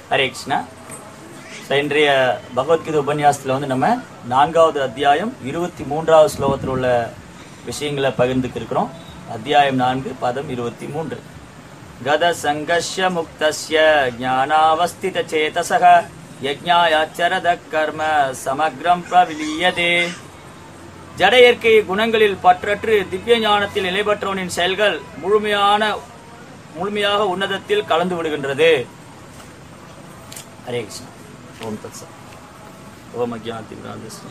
Hare Krishna So, இன்றைய பகவத்கீதை உபன்யாசத்துல வந்து நம்ம நான்காவது அத்தியாயம் இருபத்தி மூன்றாவது ஸ்லோகத்தில் உள்ள விஷயங்களை பகிர்ந்துக்கு இருக்கிறோம் அத்தியாயம் நான்கு பதம் இருபத்தி மூன்று கத சங்கர்ஷ முக்தஸ்ய ஞானாவஸ்தித சேதசக யஜ்ஞாயாச்சரத கர்ம சமக்ரம் பிரவிலியதே ஜட இயற்கை குணங்களில் பற்றற்று திவ்ய ஞானத்தில் நிலைபெற்றவனின் செயல்கள் முழுமையான முழுமையாக உன்னதத்தில் கலந்து விடுகின்றது ஹரே கிருஷ்ணா ஓம் தத் சத் ஓம் அஜானத்தின்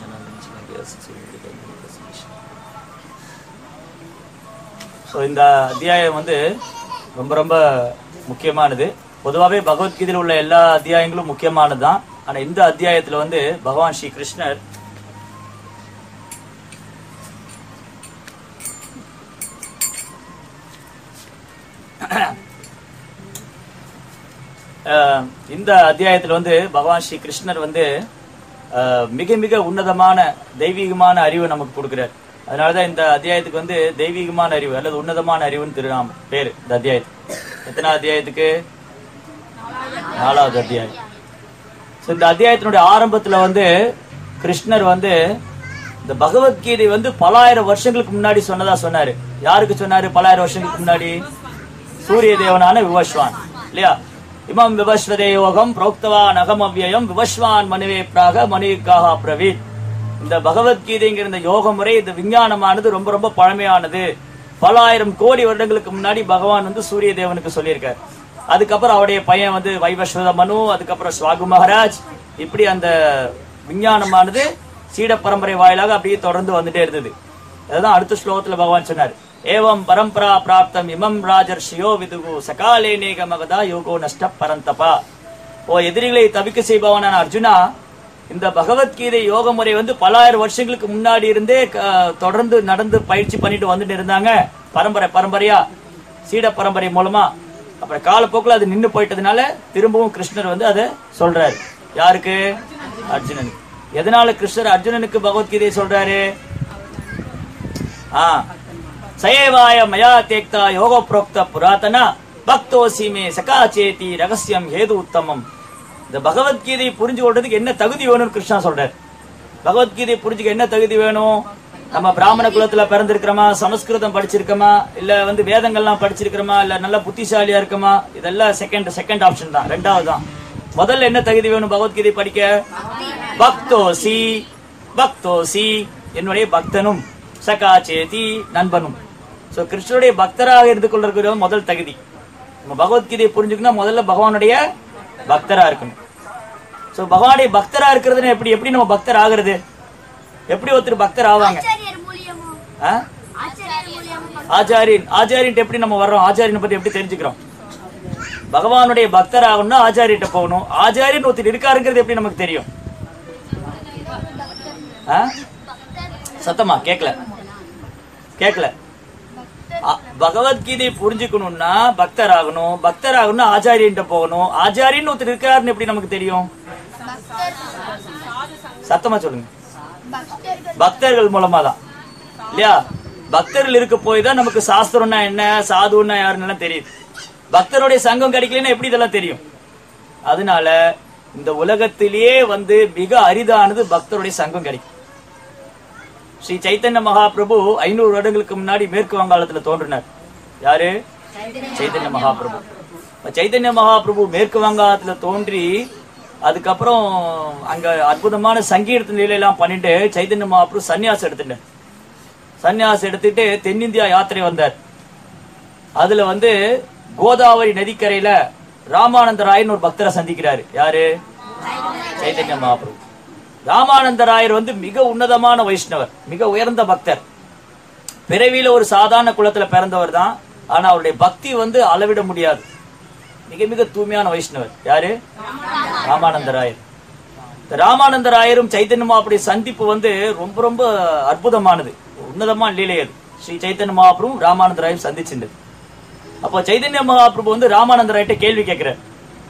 ஸோ இந்த அத்தியாயம் வந்து ரொம்ப ரொம்ப முக்கியமானது பொதுவாகவே பகவத்கீதையில் உள்ள எல்லா அத்தியாயங்களும் முக்கியமானது தான் ஆனால் இந்த அத்தியாயத்தில் வந்து பகவான் ஸ்ரீ கிருஷ்ணர் அஹ் இந்த அத்தியாயத்தில் வந்து பகவான் ஸ்ரீ கிருஷ்ணர் வந்து அஹ், மிக மிக உன்னதமான தெய்வீகமான அறிவை நமக்கு கொடுக்கிறார் அதனாலதான் இந்த அத்தியாயத்துக்கு வந்து தெய்வீகமான அறிவு அல்லது உன்னதமான அறிவுன்னு திருநாம பேரு இந்த அத்தியாயத்துக்கு எத்தனாவது அத்தியாயத்துக்கு நாலாவது அத்தியாயம் So, இந்த அத்தியாயத்தினுடைய ஆரம்பத்துல வந்து கிருஷ்ணர் வந்து இந்த பகவத்கீதை வந்து பலாயிரம் வருஷங்களுக்கு முன்னாடி சொன்னதா சொன்னாரு யாருக்கு சொன்னாரு பலாயிரம் வருஷங்களுக்கு முன்னாடி சூரிய தேவனான விவஸ்வான் இல்லையா இமம் விவஸ்வதே யோகம் புரோக்தவான் அகம் அவ்யயம் விவஸ்வான் மனுவே பிராக மனுவிக்காக பிரவீத் இந்த பகவத்கீதைங்கிற இந்த யோக முறை இந்த விஞ்ஞானமானது ரொம்ப ரொம்ப பழமையானது பல ஆயிரம் கோடி வருடங்களுக்கு முன்னாடி பகவான் வந்து சூரிய தேவனுக்கு சொல்லியிருக்கார் அதுக்கப்புறம் அவருடைய பையன் வந்து வைவஸ்வத மனு அதுக்கப்புறம் ஸ்வாகு மகாராஜ் இப்படி அந்த விஞ்ஞானமானது சீட பரம்பரை வாயிலாக அப்படியே தொடர்ந்து வந்துட்டே இருந்தது அதுதான் அடுத்த ஸ்லோகத்துல பகவான் சொன்னார் ஏவம் பரம்பரா பிராப்தம் இமம் ராஜர்ஷியோ விதுகு சகாலே நேக மகதா யோகோ நஷ்ட பரந்தபா ஓ எதிரிகளை தவிக்க செய்பவனான அர்ஜுனா இந்த பகவத்கீதை யோக முறை வந்து பலாயிரம் வருஷங்களுக்கு முன்னாடி இருந்தே க- தொடர்ந்து நடந்து பயிற்சி பண்ணிட்டு வந்துட்டு இருந்தாங்க பரம்பரை பரம்பரையா சீட பரம்பரை மூலமா அப்புறம் காலப்போக்கில் அது நின்னு போயிட்டதுனால திரும்பவும் கிருஷ்ணர் வந்து அதை சொல்றாரு யாருக்கு அர்ஜுனனுக்கு எதனால கிருஷ்ணர் அர்ஜுனனுக்கு பகவத்கீதையை சொல்றாரு ஆ சயேவாய மயா தேக்தா யோக புரோக்த புராதன பக்தோசி மே சகாச்சேதி ரகசியம் ஹேது உத்தமம் இந்த பகவத்கீதையை புரிஞ்சு கொள்றதுக்கு என்ன தகுதி வேணும்னு கிருஷ்ணா சொல்றார் பகவத்கீதையை புரிஞ்சுக்க என்ன தகுதி வேணும் நம்ம பிராமண குலத்துல பிறந்திருக்கிறோமா சமஸ்கிருதம் படிச்சிருக்கோமா இல்ல வந்து வேதங்கள்லாம் படிச்சிருக்கிறோமா இல்ல நல்ல புத்திசாலியா இருக்கோமா இதெல்லாம் செகண்ட் செகண்ட் ஆப்ஷன் தான் ரெண்டாவது தான் முதல்ல என்ன தகுதி வேணும் பகவத்கீதை படிக்க பக்தோசி பக்தோசி என்னுடைய பக்தனும் சகாச்சேதி நண்பனும் சோ கிருஷ்ணனுடைய பக்தராக இருந்து கொண்டிருக்கிற முதல் தகுதி நம்ம பகவத்கீதையை புரிஞ்சுக்கணும் முதல்ல பகவானுடைய பக்தரா இருக்கணும் சோ பகவானுடைய பக்தரா இருக்கிறதுன்னு எப்படி எப்படி நம்ம பக்தர் ஆகுறது எப்படி ஒருத்தர் பக்தர் ஆவாங்க ஆச்சாரியர் மூலியமா ஆ? ஆச்சாரியர் மூலியமா ஆச்சாரியன் ஆச்சாரியன் எப்படி நம்ம வர்றோம் ஆச்சாரியனை பத்தி எப்படி தெரிஞ்சுக்கிறோம் பகவானுடைய பக்தர் ஆகணும்னா ஆச்சாரியன்ட்ட போகணும் ஆச்சாரியன் ஒருத்தர் இருக்காருங்கிறது எப்படி நமக்கு தெரியும் ஆ? சத்தமா கேக்கல கேக்கல அ- பகவத்கீதை புரிஞ்சுக்கணும்னா பக்தர் ஆகணும் பக்தர் ஆகணும்னா ஆச்சாரியன்ட்ட போகணும் ஆச்சாரியன் ஒருத்தர் இருக்காருன்னு எப்படி நமக்கு தெரியும் சத்தமா சொல்லுங்க பக்தர்கள் மூலமா தான் இல்லையா பக்தர்கள் இருக்க போய் தான் நமக்கு சாஸ்திரம்னா என்ன சாதுன்னா யாருன்னு எல்லாம் தெரியுது பக்தருடைய சங்கம் கிடைக்கலன்னா எப்படி இதெல்லாம் தெரியும் அதனால இந்த உலகத்திலேயே வந்து மிக அரிதானது பக்தருடைய சங்கம் கிடைக்கும் ஸ்ரீ சைத்தன்ய மகாபிரபு ஐநூறு வருடங்களுக்கு முன்னாடி மேற்கு வங்காளத்துல தோன்றினார் யாரு சைத்தன்ய மகாபிரபு இப்ப சைத்தன்ய மகாபிரபு மேற்கு வங்காளத்துல தோன்றி அதுக்கப்புறம் அங்க அற்புதமான சங்கீத நிலையெல்லாம் பண்ணிட்டு சைத்தன்ய மகாபிரபு சன்னியாசம் எடுத்துட்டார் சன்னியாசம் எடுத்துட்டு தென்னிந்தியா யாத்திரை வந்தார் அதுல வந்து கோதாவரி நதிக்கரையில ராமானந்த ராயன் ஒரு பக்தரை சந்திக்கிறாரு யாரு சைத்தன்ய மகாபிரபு ராமானந்த ராயர் வந்து மிக உன்னதமான வைஷ்ணவர் மிக உயர்ந்த பக்தர் பிறவியில ஒரு சாதாரண குலத்துல பிறந்தவர் தான் ஆனா அவருடைய பக்தி வந்து அளவிட முடியாது மிக மிக தூய்மையான வைஷ்ணவர் யாரு ராமானந்த ராயர் இந்த ராமானந்த ராயரும் சைத்தன்ய மகாபுரி சந்திப்பு வந்து ரொம்ப ரொம்ப அற்புதமானது உன்னதமான லீலை அது ஸ்ரீ சைத்தன்ய மகாபிரபு ராமானந்த ராயும் சந்திச்சிருந்தது அப்போ சைதன்ய மகாபிரபு வந்து ராமானந்த ராயிட்ட கேள்வி கேட்கிறார்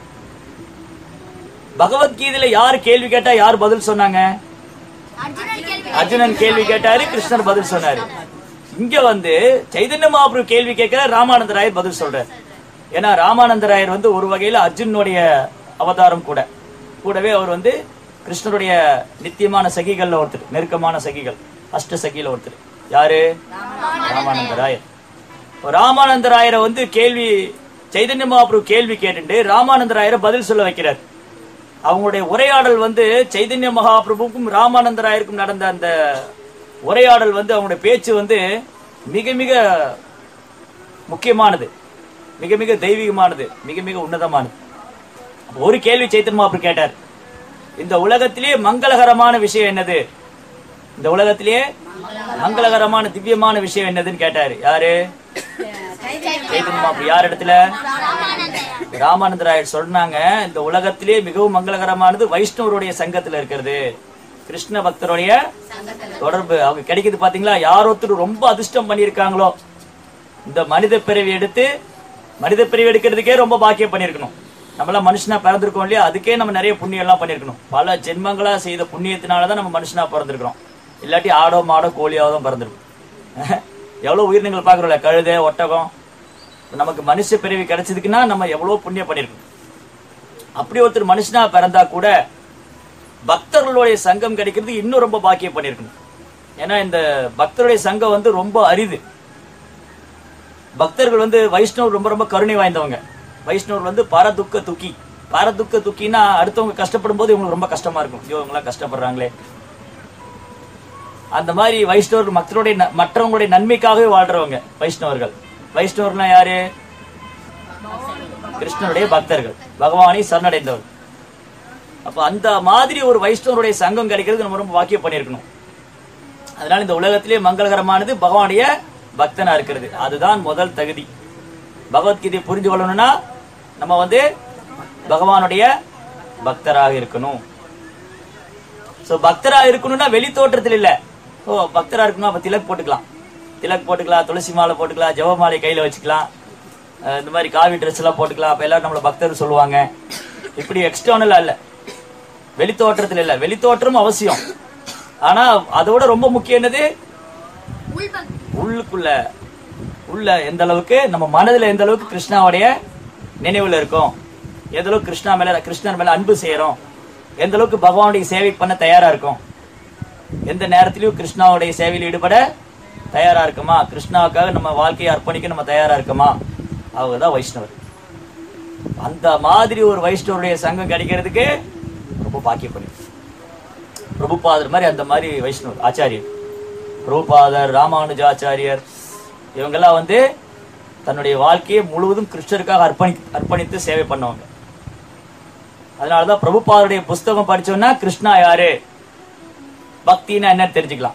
பகவத்கீதையில யார் கேள்வி கேட்டா யார் பதில் சொன்னாங்க அர்ஜுனன் கேள்வி அர்ஜுனன் கேள்வி கேட்டாரு கிருஷ்ணர் பதில் சொன்னாரு இங்க வந்து சைதன்ய மகாபிரபு கேள்வி கேட்கிற ராமானந்த ராயர் பதில் சொல்றார் ஏன்னா ராமானந்த ராயர் வந்து ஒரு வகையில அர்ஜுனுடைய அவதாரம் கூட கூடவே அவர் வந்து கிருஷ்ணருடைய நித்தியமான சகிகள்ல ஒருத்தர் நெருக்கமான சகிகள் அஷ்ட சகில ஒருத்தர் யாரு ராமானந்தராயர் இப்ப ராமானந்தராயரை வந்து கேள்வி சைதன்ய மகாபிரபு கேள்வி கேட்டுட்டு ராமானந்தராயரை பதில் சொல்ல வைக்கிறார் அவங்களுடைய உரையாடல் வந்து சைதன்ய மகாபிரபுக்கும் ராமானந்தராயருக்கும் நடந்த அந்த உரையாடல் வந்து அவங்களுடைய பேச்சு வந்து மிக மிக முக்கியமானது மிக மிக தெய்வீகமானது மிக மிக உன்னதமானது அப்ப ஒரு கேள்வி சைத்தன்ய மகாபிரபு கேட்டார் இந்த உலகத்திலேயே மங்களகரமான விஷயம் என்னது இந்த உலகத்திலேயே மங்களகரமான திவ்யமான விஷயம் என்னதுன்னு கேட்டாரு யாரு சைத்தன்ய மகாபிரபு யார் இடத்துல ராமானந்தராயர் சொன்னாங்க இந்த உலகத்திலே மிகவும் மங்களகரமானது வைஷ்ணவருடைய சங்கத்துல இருக்கிறது கிருஷ்ண பக்தருடைய தொடர்பு அவங்க கிடைக்குது பாத்தீங்களா யார் ஒருத்தர் ரொம்ப அதிர்ஷ்டம் பண்ணியிருக்காங்களோ இந்த மனித பிறவி எடுத்து மனித பிறவி எடுக்கிறதுக்கே ரொம்ப பாக்கியம் பண்ணியிருக்கணும் நம்மளாம் மனுஷனா பிறந்திருக்கோம் இல்லையா அதுக்கே நம்ம நிறைய புண்ணியம் எல்லாம் பண்ணியிருக்கணும் பல ஜென்மங்களா செய்த புண்ணியத்தினாலதான் நம்ம மனுஷனா பிறந்திருக்கிறோம் இல்லாட்டி ஆடோ மாடோ கோழியாவோ தான் பிறந்திருக்கும் எவ்வளவு உயிரினங்கள் பாக்குறோம்ல கழுதை ஒட்டகம் நமக்கு மனுஷ பிறவி கிடைச்சதுக்குன்னா நம்ம எவ்வளவு புண்ணியம் பண்ணிருக்கோம் அப்படி ஒருத்தர் மனுஷனா பிறந்தா கூட பக்தர்களுடைய சங்கம் கிடைக்கிறது இன்னும் ரொம்ப பாக்கியம் பண்ணிருக்கணும் ஏன்னா இந்த பக்தருடைய சங்கம் வந்து ரொம்ப அரிது பக்தர்கள் வந்து வைஷ்ணவர் ரொம்ப ரொம்ப கருணை வாய்ந்தவங்க வைஷ்ணவர் வந்து பரதுக்க துக்கி பரதுக்க துக்கினா அடுத்தவங்க கஷ்டப்படும் போது இவங்களுக்கு ரொம்ப கஷ்டமா இருக்கும் ஐயோ இவங்களாம் கஷ்டப்படுறாங்களே அந்த மாதிரி வைஷ்ணவர் மக்களுடைய ந- மற்றவங்களுடைய நன்மைக்காகவே வாழ்றவங்க வைஷ்ணவர்கள் வைஷ்ணவர்னா யாரு கிருஷ்ணனுடைய பக்தர்கள் பகவானை சரணடைந்தவர் அப்ப அந்த மாதிரி ஒரு வைஷ்ணவருடைய சங்கம் கிடைக்கிறது நம்ம ரொம்ப வாக்கியம் பண்ணியிருக்கணும் அதனால இந்த உலகத்திலே மங்களகரமானது பகவானுடைய பக்தனா இருக்கிறது அதுதான் முதல் தகுதி பகவத்கீதையை புரிஞ்சு கொள்ளணும்னா நம்ம வந்து பகவானுடைய பக்தராக இருக்கணும் சோ பக்தரா இருக்கணும்னா வெளி தோற்றத்தில் இல்ல ஓ பக்தரா இருக்கணும் அப்ப திலக் போட்டுக்கலாம் திலக் போட்டுக்கலாம் துளசி மாலை போட்டுக்கலாம் ஜெப மாலை கையில வச்சுக்கலாம் அஹ் இந்த மாதிரி காவி ட்ரெஸ் எல்லாம் போட்டுக்கலாம் அப்ப எல்லாரும் நம்மள பக்தர் சொல்லுவாங்க இப்படி எக்ஸ்டர்னலா இல்ல வெளி தோற்றத்தில் இல்ல வெளி தோற்றம் அவசியம் ஆனா அதோட ரொம்ப முக்கியம் என்னது உள்பக்தி உள்ளுக்குள்ள உள்ள எந்த அளவுக்கு நம்ம மனதுல எந்த அளவுக்கு கிருஷ்ணாவுடைய நினைவுல இருக்கும் எந்த அளவுக்கு கிருஷ்ணா மேல கிருஷ்ணர் மேல அன்பு செய்யறோம் எந்த அளவுக்கு பகவானுடைய சேவை பண்ண தயாரா இருக்கும் எந்த நேரத்திலயும் கிருஷ்ணாவுடைய சேவையில் ஈடுபட தயாரா இருக்குமா கிருஷ்ணாவுக்காக நம்ம வாழ்க்கையை அர்ப்பணிக்க நம்ம தயாரா இருக்குமா அவங்க தான் வைஷ்ணவர் அந்த மாதிரி ஒரு வைஷ்ணவருடைய சங்கம் கிடைக்கிறதுக்கு ரொம்ப பாக்கியம் பண்ணி பிரபுபாதர் மாதிரி அந்த மாதிரி வைஷ்ணவர் ஆச்சாரியர் பிரபுபாதர் ராமானுஜாச்சாரியர் இவங்கெல்லாம் வந்து தன்னுடைய வாழ்க்கையை முழுவதும் கிருஷ்ணருக்காக அர்ப்பணி அர்ப்பணித்து சேவை பண்ணவங்க அதனாலதான் பிரபுபாதருடைய புஸ்தகம் படிச்சோம்னா கிருஷ்ணா யாரு பக்தின்னா என்னன்னு தெரிஞ்சுக்கலாம்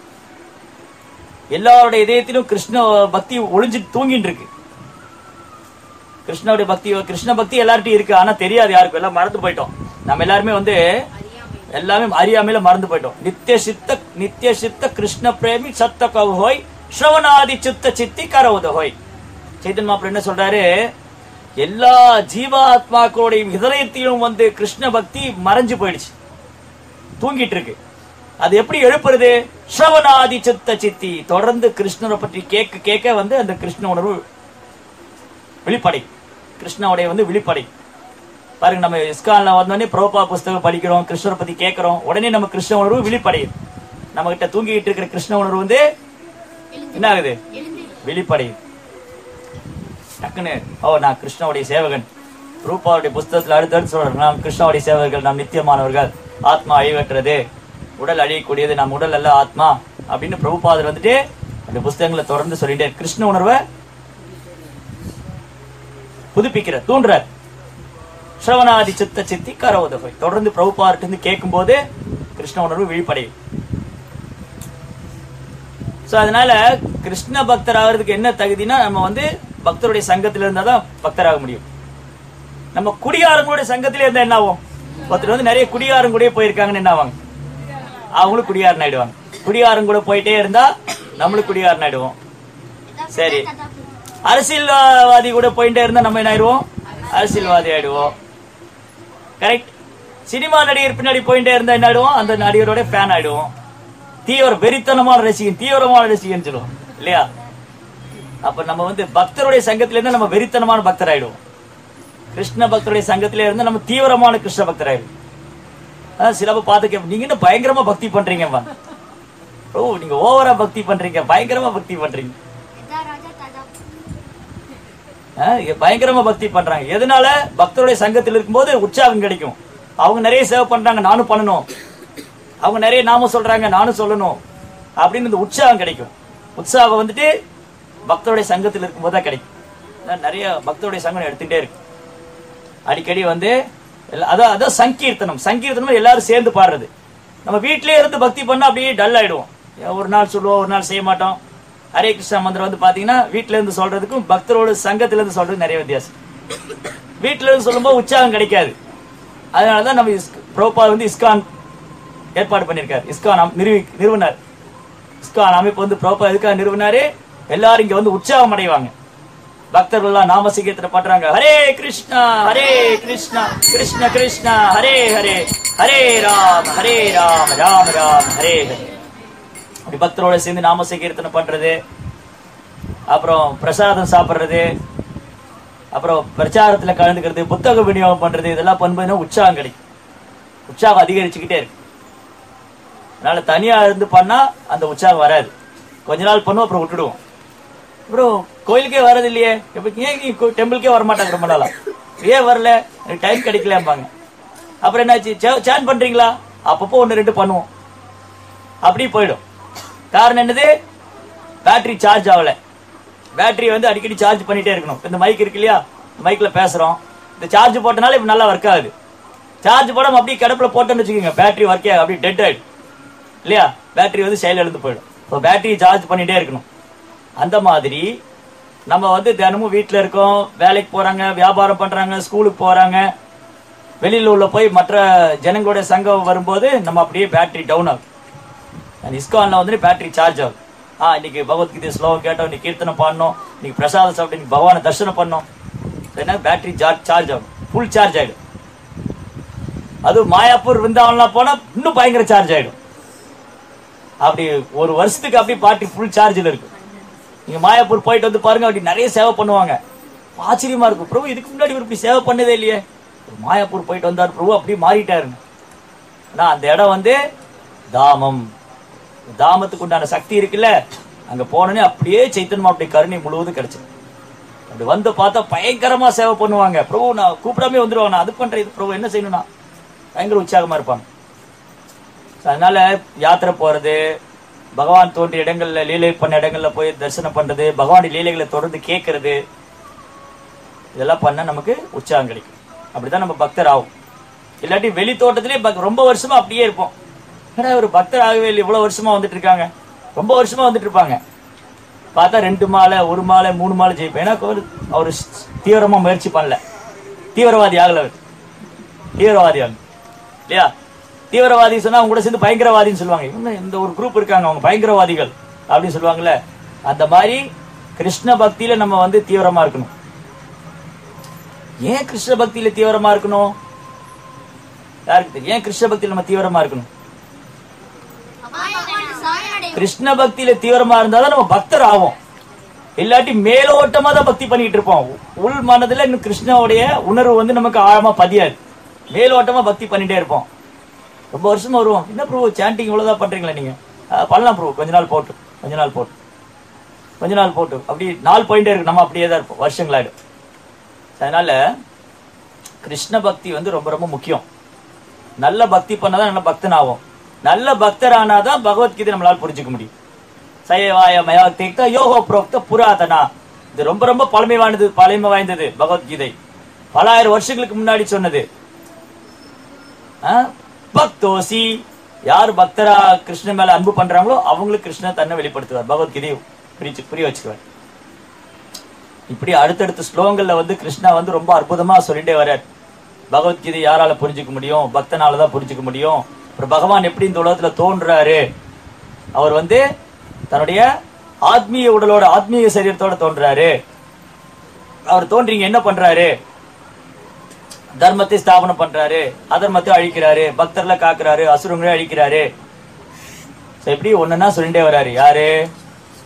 எல்லாருடைய இதயத்திலும் கிருஷ்ண பக்தி ஒளிஞ்சு தூங்கிட்டு இருக்கு கிருஷ்ணனுடைய பக்தி கிருஷ்ண பக்தி எல்லார்ட்டையும் இருக்கு ஆனா தெரியாது யாருக்கும் எல்லாம் மறந்து போயிட்டோம் நம்ம எல்லாருமே வந்து எல்லாமே அறியாமையில மறந்து போயிட்டோம் நித்திய சித்த நித்திய சித்த கிருஷ்ண பிரேமி சத்த கவுஹோய் ஸ்ரவணாதி சித்த சித்தி கரவுதஹோய் சைத்தன் மாப்பிள்ள என்ன சொல்றாரு எல்லா ஜீவாத்மாக்களுடைய இதயத்திலும் வந்து கிருஷ்ண பக்தி மறைஞ்சு போயிடுச்சு தூங்கிட்டு இருக்கு அது எப்படி எழுப்புறது ஸ்ரவணாதி சித்த சித்தி தொடர்ந்து கிருஷ்ணரை பற்றி கேட்க கேட்க வந்து அந்த கிருஷ்ண உணர்வு வெளிப்படை கிருஷ்ணாவுடைய வந்து வெளிப்படை பாருங்க நம்ம இஸ்கான்ல வந்தோடனே பிரபா புஸ்தகம் படிக்கிறோம் கிருஷ்ணரை பத்தி கேட்கிறோம் உடனே நம்ம கிருஷ்ண உணர்வு வெளிப்படையுது நம்ம கிட்ட தூங்கிட்டு இருக்கிற கிருஷ்ண உணர்வு வந்து என்ன ஆகுது வெளிப்படையுது டக்குன்னு ஓ நான் கிருஷ்ணாவுடைய சேவகன் ரூபாவுடைய புஸ்தகத்துல அடுத்தடுத்து சொல்றேன் நாம் கிருஷ்ணாவுடைய சேவகர்கள் நாம் நித்தியமானவர்கள் ஆத்மா அழிவற்றது உடல் அழியக்கூடியது நம் உடல் அல்ல ஆத்மா அப்படின்னு பிரபுபாதர் வந்துட்டு அந்த புஸ்தகங்களை தொடர்ந்து சொல்லிட்டே கிருஷ்ண உணர்வை புதுப்பிக்கிற தூண்டுறார் ஸ்ரவணாதி சித்த சித்தி கரவுதகை தொடர்ந்து பிரபுபார்ட்டு இருந்து கேட்கும் போது கிருஷ்ண உணர்வு விழிப்படையும் சோ அதனால கிருஷ்ண பக்தர் ஆகிறதுக்கு என்ன தகுதினா நம்ம வந்து பக்தருடைய சங்கத்துல இருந்தா தான் பக்தராக முடியும் நம்ம குடியாரங்களுடைய சங்கத்திலே இருந்தா என்ன ஆகும் ஒருத்தர் வந்து நிறைய குடியாரம் கூட போயிருக்காங்கன்னு என்ன ஆவாங்க அவங்களும் குடியாரன் ஆயிடுவாங்க குடியாரம் கூட போயிட்டே இருந்தா நம்மளும் குடியாரன் ஆயிடுவோம் சரி அரசியல்வாதி கூட போயிட்டே இருந்தா நம்ம என்ன ஆயிடுவோம் அரசியல்வாதி ஆயிடுவோம் கரெக்ட் சினிமா நடிகர் பின்னாடி போயிட்டே இருந்தா என்ன ஆயிடுவோம் அந்த நடிகரோட ஃபேன் ஆயிடுவோம் தீவிர வெறித்தனமான ரசிகன் தீவிரமான ரசிகன் சொல்லுவோம் இல்லையா அப்ப நம்ம வந்து பக்தருடைய சங்கத்துல இருந்தா நம்ம வெறித்தனமான பக்தர் ஆயிடுவோம் கிருஷ்ண பக்தருடைய சங்கத்திலே இருந்து நம்ம தீவிரமான கிருஷ்ண பக்தராயிரும் அதான் சிலப்ப பார்த்து கேட்போம் நீங்க என்ன பயங்கரமா பக்தி பண்றீங்கம்மா ஓ நீங்க ஓவரா பக்தி பண்றீங்க பயங்கரமா பக்தி பண்றீங்க எதா ராஜா தாதா ஆ, இங்க பயங்கரமா பக்தி பண்றாங்க எதனால பக்தருடைய சங்கத்தில் இருக்கும்போது உற்சாகம் கிடைக்கும் அவங்க நிறைய சேவை பண்றாங்க நானும் பண்ணணும் அவங்க நிறைய நாம சொல்றாங்க நானும் சொல்லணும் அப்படின்னு இந்த உற்சாகம் கிடைக்கும் உற்சாகம் வந்துட்டு பக்தருடைய சங்கத்தில் இருக்கும்போது தான் கிடைக்கும் அதான் நிறைய பக்தருடைய சங்கம் எடுத்துட்டே இருக்கு அடிக்கடி வந்து எல்லா- அதான் அதான் சங்கீர்த்தனம் சங்கீர்த்தனம் எல்லாரும் சேர்ந்து பாடுறது நம்ம வீட்டிலேயே இருந்து பக்தி பண்ணா அப்படியே டல் ஆயிடுவோம் ஒரு நாள் சொல்லுவோம் ஒரு நாள் செய்ய மாட்டோம் ஹரே கிருஷ்ணா மந்திரம் வந்து பாத்தீங்கன்னா வீட்ல இருந்து சொல்றதுக்கும் பக்தரோட சங்கத்துல இருந்து சொல்றது நிறைய வித்தியாசம் வீட்ல இருந்து சொல்லும்போது உற்சாகம் கிடைக்காது அதனாலதான் நம்ம ப்ரோபா வந்து இஸ்கான் ஏற்பாடு பண்ணியிருக்காரு இஸ்கான் அம்- நிறுவி நிறுவனர் இஸ்கான் அமைப்பு வந்து ப்ரோபா எதுக்காக நிறுவனாரு எல்லாரும் இங்க வந்து உற்சாகம் அடைவாங்க பக்தர்கள் எல்லாம் நாம சங்கீர்த்தனை பண்றாங்க ஹரே கிருஷ்ணா ஹரே கிருஷ்ணா கிருஷ்ண கிருஷ்ணா ஹரே ஹரே ஹரே ராம் ஹரே ராம் ராம் ராம் ஹரே ஹரே அப்படி பக்தரோட சேர்ந்து நாம சங்கீர்த்தனை பண்றது அப்புறம் பிரசாதம் சாப்பிடுறது அப்புறம் பிரச்சாரத்துல கலந்துக்கிறது புத்தக விநியோகம் பண்றது இதெல்லாம் பண்ணும்போது உற்சாகம் கிடைக்கும் உற்சாகம் அதிகரிச்சுக்கிட்டே இருக்கு அதனால தனியா இருந்து பண்ணா அந்த உற்சாகம் வராது கொஞ்ச நாள் பண்ணுவோம் அப்புறம் விட்டுடுவோம் அப்புறம் கோயிலுக்கே வரது இல்லையே இப்ப ஏன் நீ கோ- டெம்பிளுக்கே வர மாட்டாங்க ரொம்ப நாளா ஏன் வரல எனக்கு டைம் கிடைக்கலம்பாங்க அப்புறம் என்னாச்சு சேன் பண்றீங்களா அப்பப்போ ஒன்று ரெண்டு பண்ணுவோம் அப்படி போயிடும் காரணம் என்னது பேட்டரி சார்ஜ் ஆகல பேட்டரி வந்து அடிக்கடி சார்ஜ் பண்ணிட்டே இருக்கணும் இந்த மைக் இருக்கு இல்லையா மைக்ல பேசுறோம் இந்த சார்ஜ் போட்டனால இப்ப நல்லா ஒர்க் ஆகுது சார்ஜ் போடாம அப்படியே கிடப்புல போட்டோம்னு வச்சுக்கோங்க பேட்டரி ஒர்க் ஆகும் அப்படியே டெட் ஆயிடும் இல்லையா பேட்டரி வந்து செயல் எழுந்து போயிடும் இப்போ பேட்டரி சார்ஜ் பண்ணிட்டே இருக்கணும் அந்த மாதிரி நம்ம வந்து தினமும் வீட்டில் இருக்கோம் வேலைக்கு போறாங்க வியாபாரம் பண்றாங்க ஸ்கூலுக்கு போறாங்க வெளியில உள்ள போய் மற்ற ஜனங்களுடைய சங்கம் வரும்போது நம்ம அப்படியே பேட்டரி டவுன் ஆகும் அந்த இஸ்கான்ல வந்து பேட்டரி சார்ஜ் ஆகும் ஆ இன்னைக்கு பகவத்கீதை ஸ்லோகம் கேட்டோம் இன்னைக்கு கீர்த்தனை பாடணும் இன்னைக்கு பிரசாதம் சாப்பிட்டு இன்னைக்கு பகவானை தரிசனம் பண்ணோம் என்ன பேட்டரி சார்ஜ் சார்ஜ் ஆகும் ஃபுல் சார்ஜ் ஆயிடும் அது மாயாப்பூர் விருந்தாவன்லாம் போனா இன்னும் பயங்கர சார்ஜ் ஆயிடும் அப்படி ஒரு வருஷத்துக்கு அப்படி பார்ட்டி ஃபுல் சார்ஜில் இருக்கு நீங்க மாயாப்பூர் போயிட்டு வந்து பாருங்க அப்படி நிறைய சேவை பண்ணுவாங்க ஆச்சரியமா இருக்கும் பிரபு இதுக்கு முன்னாடி இவர் இப்படி சேவை பண்ணதே இல்லையே மாயாப்பூர் போயிட்டு வந்தார் பிரபு அப்படியே மாறிட்டாருங்க ஆனா அந்த இடம் வந்து தாமம் தாமத்துக்கு உண்டான சக்தி இருக்குல்ல அங்க போனோடனே அப்படியே சைத்தன்மா அப்படி கருணை முழுவதும் கிடைச்சிடும் அப்படி வந்து பார்த்தா பயங்கரமா சேவை பண்ணுவாங்க பிரபு நான் கூப்பிடாமே வந்துருவாங்க நான் அது பண்றேன் இது பிரபு என்ன செய்யணும்னா பயங்கர உற்சாகமா இருப்பாங்க So, அதனால யாத்திரை போறது பகவான் தோன்றிய இடங்கள்ல லீலை பண்ண இடங்கள்ல போய் தரிசனம் பண்றது பகவானுடைய லீலைகளை தொடர்ந்து கேட்கறது இதெல்லாம் பண்ணா நமக்கு உற்சாகம் கிடைக்கும் அப்படிதான் நம்ம பக்தர் ஆகும் இல்லாட்டி வெளி தோட்டத்திலே பக்- ரொம்ப வருஷமா அப்படியே இருப்போம் ஏன்னா ஒரு பக்தர் ஆகவே இல்லை இவ்வளவு வருஷமா வந்துட்டு இருக்காங்க ரொம்ப வருஷமா வந்துட்டு இருப்பாங்க பார்த்தா ரெண்டு மாலை ஒரு மாலை மூணு மாலை ஜெயிப்பேன் ஏன்னா அவர் அவர் தீவிரமா முயற்சி பண்ணல தீவிரவாதி ஆகல அவர் தீவிரவாதி ஆகல இல்லையா தீவிரவாதி சொன்னா அவங்க கூட சேர்ந்து பயங்கரவாதின்னு சொல்லுவாங்க இவங்க இந்த ஒரு குரூப் இருக்காங்க அவங்க பயங்கரவாதிகள் அப்படின்னு சொல்லுவாங்கல்ல அந்த மாதிரி கிருஷ்ண பக்தியில நம்ம வந்து தீவிரமா இருக்கணும் ஏன் கிருஷ்ண பக்தியில தீவிரமா இருக்கணும் யாருக்கு தெரியும் ஏன் கிருஷ்ண பக்தியில நம்ம தீவிரமா இருக்கணும் பகவான் சாயனடையும் கிருஷ்ண பக்தியில தீவிரமா இருந்தாதான் நம்ம பக்தர் ஆவோம் இல்லாட்டி மேலோட்டமா தான் பக்தி பண்ணிட்டு இருப்போம் உள் மனதுல இன்னும் கிருஷ்ணாவுடைய உணர்வு வந்து நமக்கு ஆழமா பதியாது மேலோட்டமா பக்தி பண்ணிட்டே இருப்போம் ரொம்ப வருஷமா வருவோம் என்ன ப்ரூ சாண்டிங் இவ்வளவுதான் பண்றீங்களா நீங்க அஹ் பண்ணலாம் ப்ரூ கொஞ்ச நாள் போட்டு கொஞ்ச நாள் போட்டு கொஞ்ச நாள் போட்டு அப்படி நாள் போயிட்டே இருக்கு நம்ம அப்படியே தான் இருப்போம் வருஷங்களாயிடும் அதனால கிருஷ்ண பக்தி வந்து ரொம்ப ரொம்ப முக்கியம் நல்ல பக்தி பண்ணாதான் நல்ல பக்தன் ஆகும் நல்ல பக்தர் ஆனாதான் பகவத்கீதை நம்மளால புரிஞ்சுக்க முடியும் சயவாய மயா தீர்த்த யோகோ புரோக்த புராதனா இது ரொம்ப ரொம்ப பழமை வாய்ந்தது பழமை வாய்ந்தது பகவத்கீதை பல ஆயிரம் வருஷங்களுக்கு முன்னாடி சொன்னது ஆ? பக்தோசி யார் பக்தரா கிருஷ்ணன் மேல அன்பு பண்றாங்களோ அவங்களுக்கு கிருஷ்ணன் தன்னை வெளிப்படுத்துவார் பகவத்கீதையை புரிச்சு புரிய வச்சுக்குவார் இப்படி அடுத்தடுத்த ஸ்லோகங்கள்ல வந்து கிருஷ்ணா வந்து ரொம்ப அற்புதமா சொல்லிட்டே வர்றார் பகவத்கீதை யாரால புரிஞ்சுக்க முடியும் பக்தனால தான் புரிஞ்சுக்க முடியும் அப்புறம் பகவான் எப்படி இந்த உலகத்துல தோன்றாரு அவர் வந்து தன்னுடைய ஆத்மீய உடலோட ஆத்மீக சரீரத்தோட தோன்றாரு அவர் தோன்றீங்க என்ன பண்றாரு தர்மத்தை ஸ்தாபனம் பண்றாரு அதர்மத்தை அழிக்கிறாரு பக்தர்ல காக்குறாரு அசுரங்களை அழிக்கிறாரு So, இப்படி ஒண்ணுன்னா சொல்லிட்டே வராரு யாரு